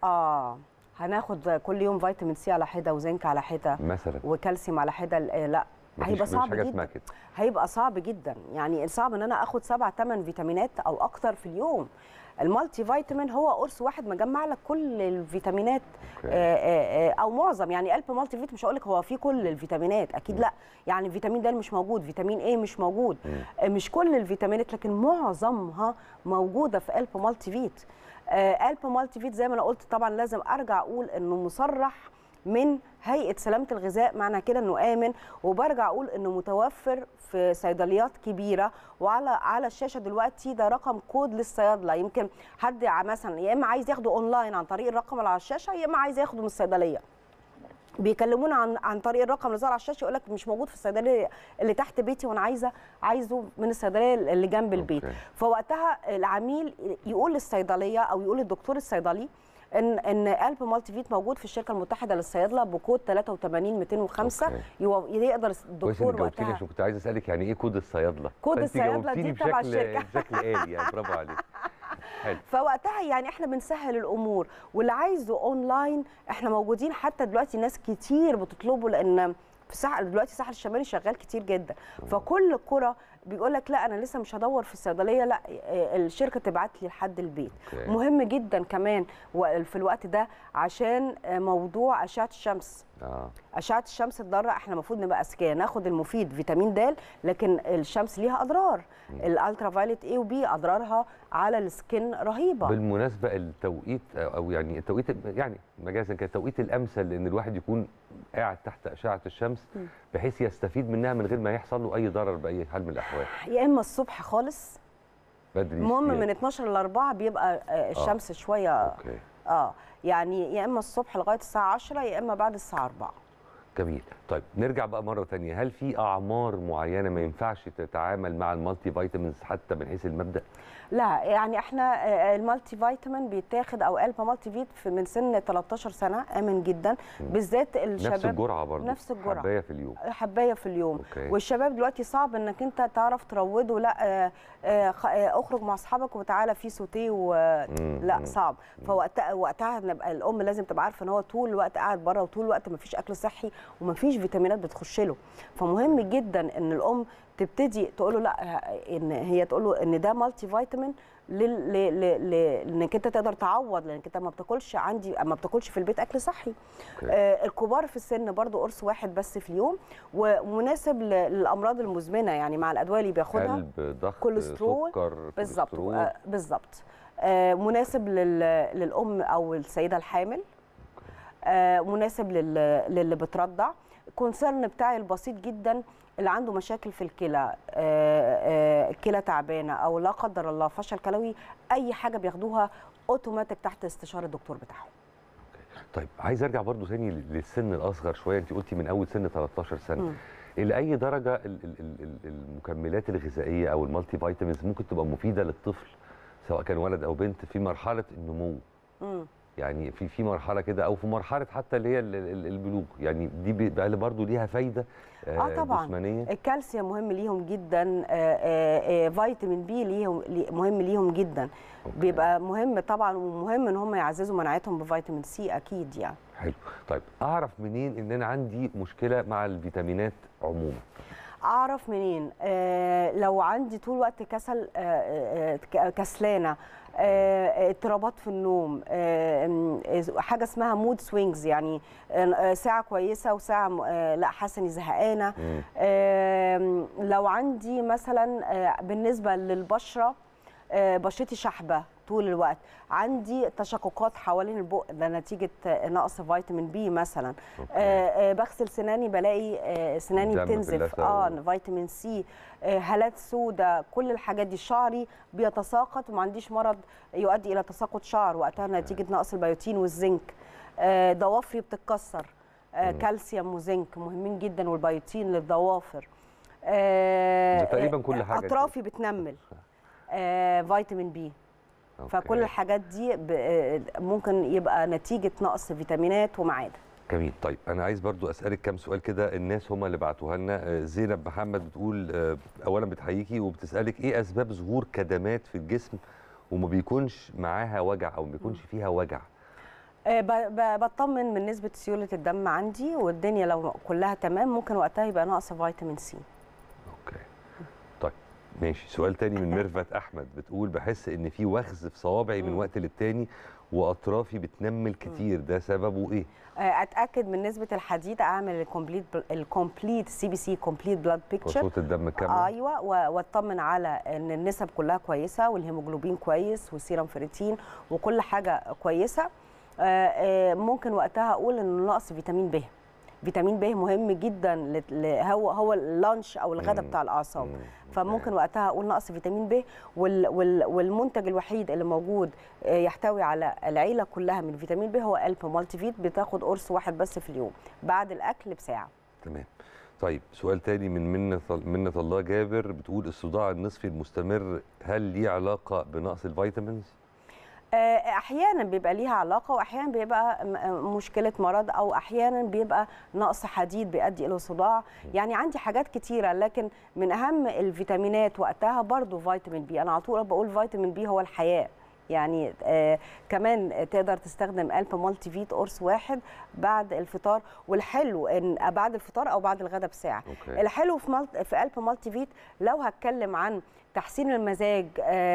اه هناخد كل يوم فيتامين سي على حده وزنك على حده مثلا وكالسيوم على حده آه، لا مفيش- هيبقى مفيش صعب حاجه اسمها جدا كده هيبقى صعب جدا يعني صعب ان انا اخد سبع ثمان فيتامينات او اكتر في اليوم المالتي فيتامين هو قرص واحد مجمع لك كل الفيتامينات أوكي. آه، آه، آه، او معظم يعني قلب مالتي فيت مش هقول لك هو فيه كل الفيتامينات اكيد لا يعني فيتامين د مش موجود فيتامين اي مش موجود آه، مش كل الفيتامينات لكن معظمها موجوده في قلب مالتي فيت آه، قلب مالتي فيت زي ما انا قلت طبعا لازم ارجع اقول انه مصرح من هيئه سلامه الغذاء معنى كده انه امن وبرجع اقول انه متوفر في صيدليات كبيره وعلى على الشاشه دلوقتي ده رقم كود للصيادله يمكن حد ع- مثلا يا اما عايز ياخده اونلاين عن طريق الرقم اللي على الشاشه يا اما عايز ياخده من الصيدليه بيكلمونا عن عن طريق الرقم اللي ظهر على الشاشه يقول لك مش موجود في الصيدليه اللي تحت بيتي وانا عايزه عايزه من الصيدليه اللي جنب البيت أوكي. فوقتها العميل يقول للصيدليه او يقول للدكتور الصيدلي ان ان قلب مالتي فيت موجود في الشركه المتحده للصيادله بكود 83 205 أوكي. يو- يقدر كويس انك الدكتور جاوبتني وقتها عشان كنت عايز اسالك يعني ايه كود الصيادله كود فأنت الصيادلة جاوبتيني دي تبع بشكل الشركة. بشكل آلي يعني برافو عليك حلو فوقتها يعني احنا بنسهل الامور واللي عايزه اونلاين احنا موجودين حتى دلوقتي ناس كتير بتطلبه لان في ساحل دلوقتي الساحل الشمالي شغال كتير جدا فكل القرى بيقول لك لا انا لسه مش هدور في الصيدليه لا آه، الشركه تبعت لي لحد البيت أوكي. مهم جدا كمان و- في الوقت ده عشان آه، موضوع اشعه الشمس اه اشعه الشمس الضاره احنا المفروض نبقى اذكياء ناخد المفيد فيتامين د لكن الشمس ليها اضرار الالترا فايلت اي وبي اضرارها على السكن رهيبه بالمناسبه التوقيت او يعني التوقيت يعني مجازا كان التوقيت الامثل لان الواحد يكون قاعد تحت اشعه الشمس بحيث يستفيد منها من غير ما يحصل له اي ضرر باي حال من الاحوال يا اما الصبح خالص بدري المهم شوية. من 12 ل 4 بيبقى آه، الشمس شويه اوكي اه يعني يا اما الصبح لغايه الساعه 10 يا اما بعد الساعه 4 جميل طيب نرجع بقى مره تانية هل في اعمار معينه ما ينفعش تتعامل مع المالتي فيتامينز حتى من حيث المبدا لا يعني احنا آه، المالتي فيتامين بيتاخد او الفا مالتي فيت في من سن 13 سنه امن جدا بالذات الشباب نفس الجرعه برضه نفس الجرعة. حبايه في اليوم حبايه في اليوم أوكي. والشباب دلوقتي صعب انك انت تعرف تروده لا آه، آه، خ- آه، اخرج مع اصحابك وتعالى في سوتيه و... مم، لا مم. صعب فوقتها وقتها نبقى الام لازم تبقى عارفه ان هو طول الوقت قاعد بره وطول الوقت ما فيش اكل صحي وما فيش فيتامينات بتخش له فمهم جدا ان الام تبتدي تقول له لا آه، ان هي تقول له ان ده مالتي فيتامين لل- ل- ل- ل- لانك انت تقدر تعوض لانك انت ما بتاكلش عندي ما بتاكلش في البيت اكل صحي أوكي. آه الكبار في السن برضو قرص واحد بس في اليوم ومناسب ل- للامراض المزمنه يعني مع الادويه اللي بياخدها قلب ضغط كوليسترول، سكر بالظبط كوليسترول. آه، بالظبط آه، مناسب لل- للام او السيده الحامل آه، مناسب لل- للي بترضع الكونسيرن بتاعي البسيط جدا اللي عنده مشاكل في الكلى آه، آه، الكلى تعبانه او لا قدر الله فشل كلوي اي حاجه بياخدوها اوتوماتيك تحت استشاره الدكتور بتاعهم طيب عايز ارجع برضو تاني للسن الاصغر شويه انت قلتي من اول سن 13 سنه مم. الى اي درجه ال- ال- ال- ال- المكملات الغذائيه او المالتي فيتامينز ممكن تبقى مفيده للطفل سواء كان ولد او بنت في مرحله النمو مم. يعني في في مرحله كده او في مرحله حتى اللي هي ال- ال- البلوغ يعني دي بيبقى برضو ليها فايده اه طبعا جسمانيه الكالسيوم مهم ليهم جدا آه، آه، آه، فيتامين بي ليهم لي- مهم ليهم جدا أوكي. بيبقى مهم طبعا ومهم ان هم يعززوا مناعتهم بفيتامين سي اكيد يعني حلو طيب اعرف منين ان انا عندي مشكله مع الفيتامينات عموما اعرف منين آه لو عندي طول الوقت كسل آه آه كسلانه آه، اضطرابات في النوم آه، آه، حاجه اسمها مود سوينجز يعني آه، ساعه كويسه وساعه م- آه، لا حاسه اني زهقانه مم. آم، لو عندي مثلا آه، بالنسبه للبشره آه، بشرتي شحبه طول الوقت عندي تشققات حوالين البق ده نتيجه آه، نقص فيتامين بي مثلا أوكي. آه، آه، بغسل سناني بلاقي آه، سناني دم في بتنزف اللثة اه و- فيتامين سي آه، هالات سوداء كل الحاجات دي شعري بيتساقط وما عنديش مرض يؤدي الى تساقط شعر وقتها نتيجه نقص البيوتين والزنك آه، ضوافري بتتكسر آه، مم. كالسيوم وزنك مهمين جدا والبيوتين للضوافر آه، ده تقريباً آه، كل حاجة دي. اطرافي بتنمل آه، فيتامين بي فكل أوكي. الحاجات دي ب- آه، ممكن يبقى نتيجه نقص فيتامينات ومعادن جميل طيب انا عايز برضو اسالك كام سؤال كده الناس هم اللي بعتوها لنا آه، زينب محمد بتقول آه، اولا بتحييكي وبتسالك ايه اسباب ظهور كدمات في الجسم وما بيكونش معاها وجع او ما بيكونش فيها وجع آه، ب- ب- بطمن من نسبه سيوله الدم عندي والدنيا لو كلها تمام ممكن وقتها يبقى نقص فيتامين سي اوكي طيب ماشي سؤال تاني من ميرفت احمد بتقول بحس ان في وخز في صوابعي من مم. وقت للتاني واطرافي بتنمل كتير ده سببه ايه آه، اتاكد من نسبه الحديد اعمل الكومبليت الكومبليت سي بي سي كومبليت بلاد بيكتشر فصوله الدم الكامله ايوه و- واطمن على ان النسب كلها كويسه والهيموجلوبين كويس والسيرم فريتين وكل حاجه كويسه آه، آه، ممكن وقتها اقول انه نقص فيتامين ب فيتامين ب مهم جدا ل- ل- هو هو اللانش او الغداء مم. بتاع الاعصاب مم. فممكن وقتها اقول نقص فيتامين ب وال وال والمنتج الوحيد اللي موجود آه، يحتوي على العيله كلها من فيتامين ب هو الب مالتي فيت بتاخد قرص واحد بس في اليوم بعد الاكل بساعه تمام طيب سؤال تاني من منة منة الله جابر بتقول الصداع النصفي المستمر هل ليه علاقة بنقص الفيتامينز؟ آه، احيانا بيبقى ليها علاقه واحيانا بيبقى م- آه، مشكله مرض او احيانا بيبقى نقص حديد بيؤدي الى صداع يعني عندي حاجات كتيره لكن من اهم الفيتامينات وقتها برضو فيتامين بي انا على طول بقول فيتامين بي هو الحياه يعني آه كمان تقدر تستخدم الب مالتي فيت قرص واحد بعد الفطار والحلو ان بعد الفطار او بعد الغداء بساعه أوكي. الحلو في مالت في الب مالتي فيت لو هتكلم عن تحسين المزاج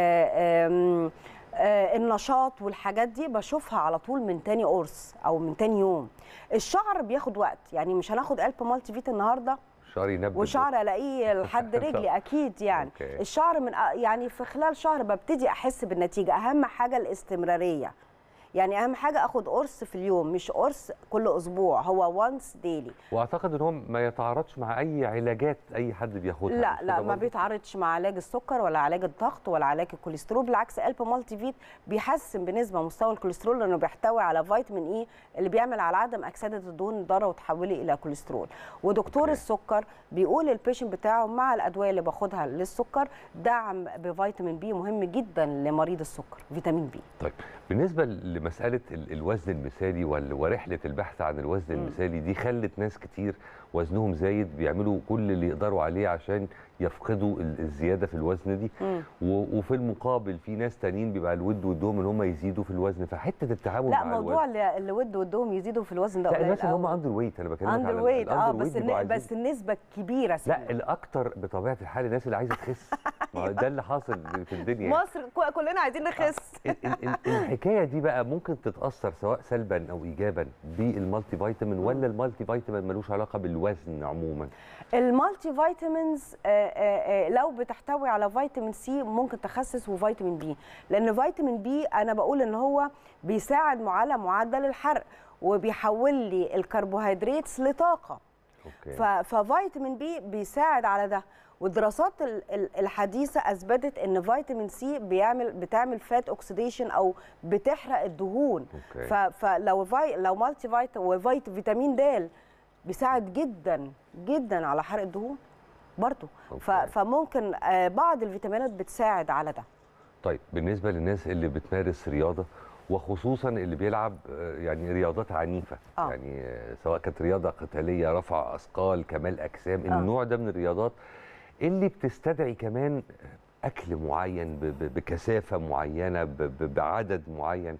آه آم، آه النشاط والحاجات دي بشوفها على طول من تاني قرص او من تاني يوم الشعر بياخد وقت يعني مش هناخد الب مالتي فيت النهارده شعري ينبت وشعر الاقيه لحد رجلي اكيد يعني أوكي. الشعر من يعني في خلال شهر ببتدي احس بالنتيجه اهم حاجه الاستمراريه يعني اهم حاجه اخد قرص في اليوم مش قرص كل اسبوع هو وانس ديلي واعتقد ان هو ما يتعارضش مع اي علاجات اي حد بياخدها لا مش لا كده ما برضه؟ بيتعارضش مع علاج السكر ولا علاج الضغط ولا علاج الكوليسترول بالعكس الب مالتي فيت بيحسن بنسبه مستوى الكوليسترول لانه بيحتوي على فيتامين اي اللي بيعمل على عدم اكسده الدهون الضاره وتحوله الى كوليسترول ودكتور أوكي. السكر بيقول البيشنت بتاعه مع الادويه اللي باخدها للسكر دعم بفيتامين بي مهم جدا لمريض السكر فيتامين بي طيب بالنسبه لمساله ال- الوزن المثالي وال- ورحله البحث عن الوزن المثالي دي خلت ناس كتير وزنهم زايد بيعملوا كل اللي يقدروا عليه عشان يفقدوا ال- الزياده في الوزن دي مم. و- وفي المقابل في ناس تانيين بيبقى الود ودهم ان هم يزيدوا في الوزن فحته التعامل لا مع موضوع الوزن اللي اللي ود ودهم يزيدوا في الوزن ده لا قليل الناس اللي هم قوي. اندر ويت انا بكلمك اندر على ويت اه الأندر بس ويت بيبقوا الن- عايزين- بس النسبه الكبيره لا سنة. الاكتر بطبيعه الحال الناس اللي عايزه تخس ما هو ده اللي حاصل في الدنيا مصر كو- كلنا عايزين نخس ال- ال- ال- الحكايه دي بقى ممكن تتاثر سواء سلبا او ايجابا بالمالتي فيتامين ولا المالتي فيتامين ملوش علاقه بالوزن عموما المالتي فيتامينز آه، آه، آه، لو بتحتوي على فيتامين سي ممكن تخسس وفيتامين بي لان فيتامين بي انا بقول ان هو بيساعد على معدل الحرق وبيحول لي الكربوهيدرات لطاقه اوكي ف- ففيتامين بي بيساعد على ده والدراسات ال- ال- الحديثه اثبتت ان فيتامين سي بيعمل بتعمل فات اوكسيديشن او بتحرق الدهون أوكي. ف- فلو في لو مالتي فيت وفيت فيتامين د بيساعد جدا جدا على حرق الدهون برضه ف- أوكي. فممكن آه، بعض الفيتامينات بتساعد على ده طيب بالنسبه للناس اللي بتمارس رياضه وخصوصا اللي بيلعب آه، يعني رياضات عنيفه آه. يعني آه، سواء كانت رياضه قتاليه رفع اثقال كمال اجسام آه. النوع ده من الرياضات اللي بتستدعي كمان اكل معين ب- ب- بكثافه معينه ب- ب- بعدد معين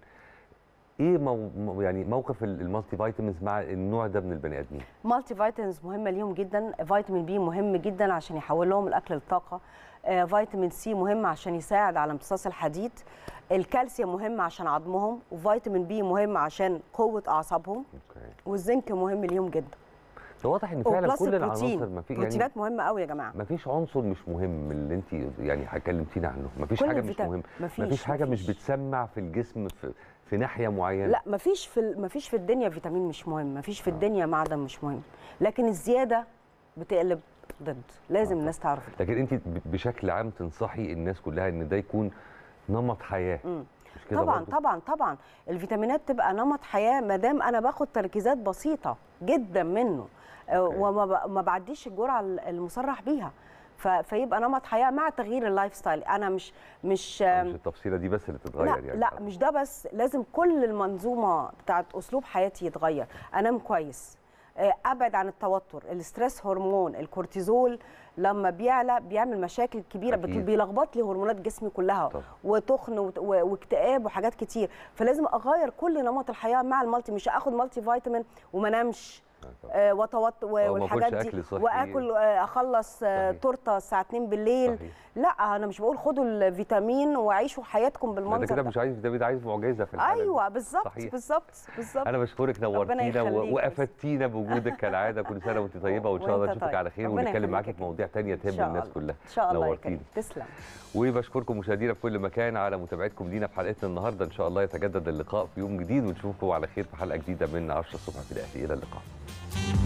ايه مو مو- يعني موقف ال- المالتي فيتامينز مع النوع ده من البني ادمين مالتي فيتامينز مهمه ليهم جدا فيتامين بي مهم جدا عشان يحول لهم الاكل لطاقه آه، فيتامين سي مهم عشان يساعد على امتصاص الحديد الكالسيوم مهم عشان عظمهم وفيتامين بي مهم عشان قوه اعصابهم اوكي والزنك مهم ليهم جدا ده واضح ان فعلا وبلس كل البروتين العناصر ما في يعني بروتينات مهمه قوي يا جماعه ما فيش عنصر مش مهم من اللي انت يعني كلمتينا عنه ما فيش كل حاجه مش الفيتا- مهم مفيش- ما فيش حاجه مش مفيش. بتسمع في الجسم في, في ناحيه معينه لا مفيش في ال- مفيش في الدنيا فيتامين مش مهم مفيش في الدنيا معدن مش مهم لكن الزياده بتقلب ضد لازم آه. الناس تعرف ده لكن انت ب- بشكل عام تنصحي الناس كلها ان ده يكون نمط حياه مم. مش كده طبعا برضو؟ طبعا طبعا الفيتامينات تبقى نمط حياه ما دام انا باخد تركيزات بسيطه جدا منه آه، أوكي. وما ب- ما بعديش الجرعه المصرح بيها ف- فيبقى نمط حياه مع تغيير اللايف ستايل انا مش مش آه، مش التفصيله دي بس اللي تتغير لا يعني لا مش ده بس لازم كل المنظومه بتاعت اسلوب حياتي يتغير انام كويس آه، ابعد عن التوتر الاسترس هرمون الكورتيزول لما بيعلى بيعمل مشاكل كبيره بت- أكيد. بيلخبط لي هرمونات جسمي كلها طبعا. وتخن وت- و- واكتئاب وحاجات كتير فلازم اغير كل نمط الحياه مع المالتي مش اخد مالتي فيتامين وما انامش طبعاً. آه، وتوت أو ما والحاجات أكلش دي أكل صحي. واكل آه، اخلص آه، صحيح. تورته الساعه 2 بالليل صحيح. لا انا مش بقول خدوا الفيتامين وعيشوا حياتكم ما انت بالمنظر كده ده مش عايز فيتامين عايز معجزه في الحاله دي. ايوه بالظبط صحيح. بالظبط بالظبط انا بشكرك نورتينا يخليك و- يا وافدتينا بوجودك كالعاده كل سنه وانت طيبه وان شاء الله وأنت نشوفك طيب. على خير ربنا ونتكلم معاكي يخليك في يا مواضيع تانية إن تهم شاء الناس الله. كلها ان شاء الله يا نورتينا. كريم تسلم وبشكركم مشاهدينا في كل مكان على متابعتكم لينا في حلقتنا النهارده ان شاء الله يتجدد اللقاء في يوم جديد ونشوفكم على خير في حلقه جديده من 10 الصبح في الاهلي الى اللقاء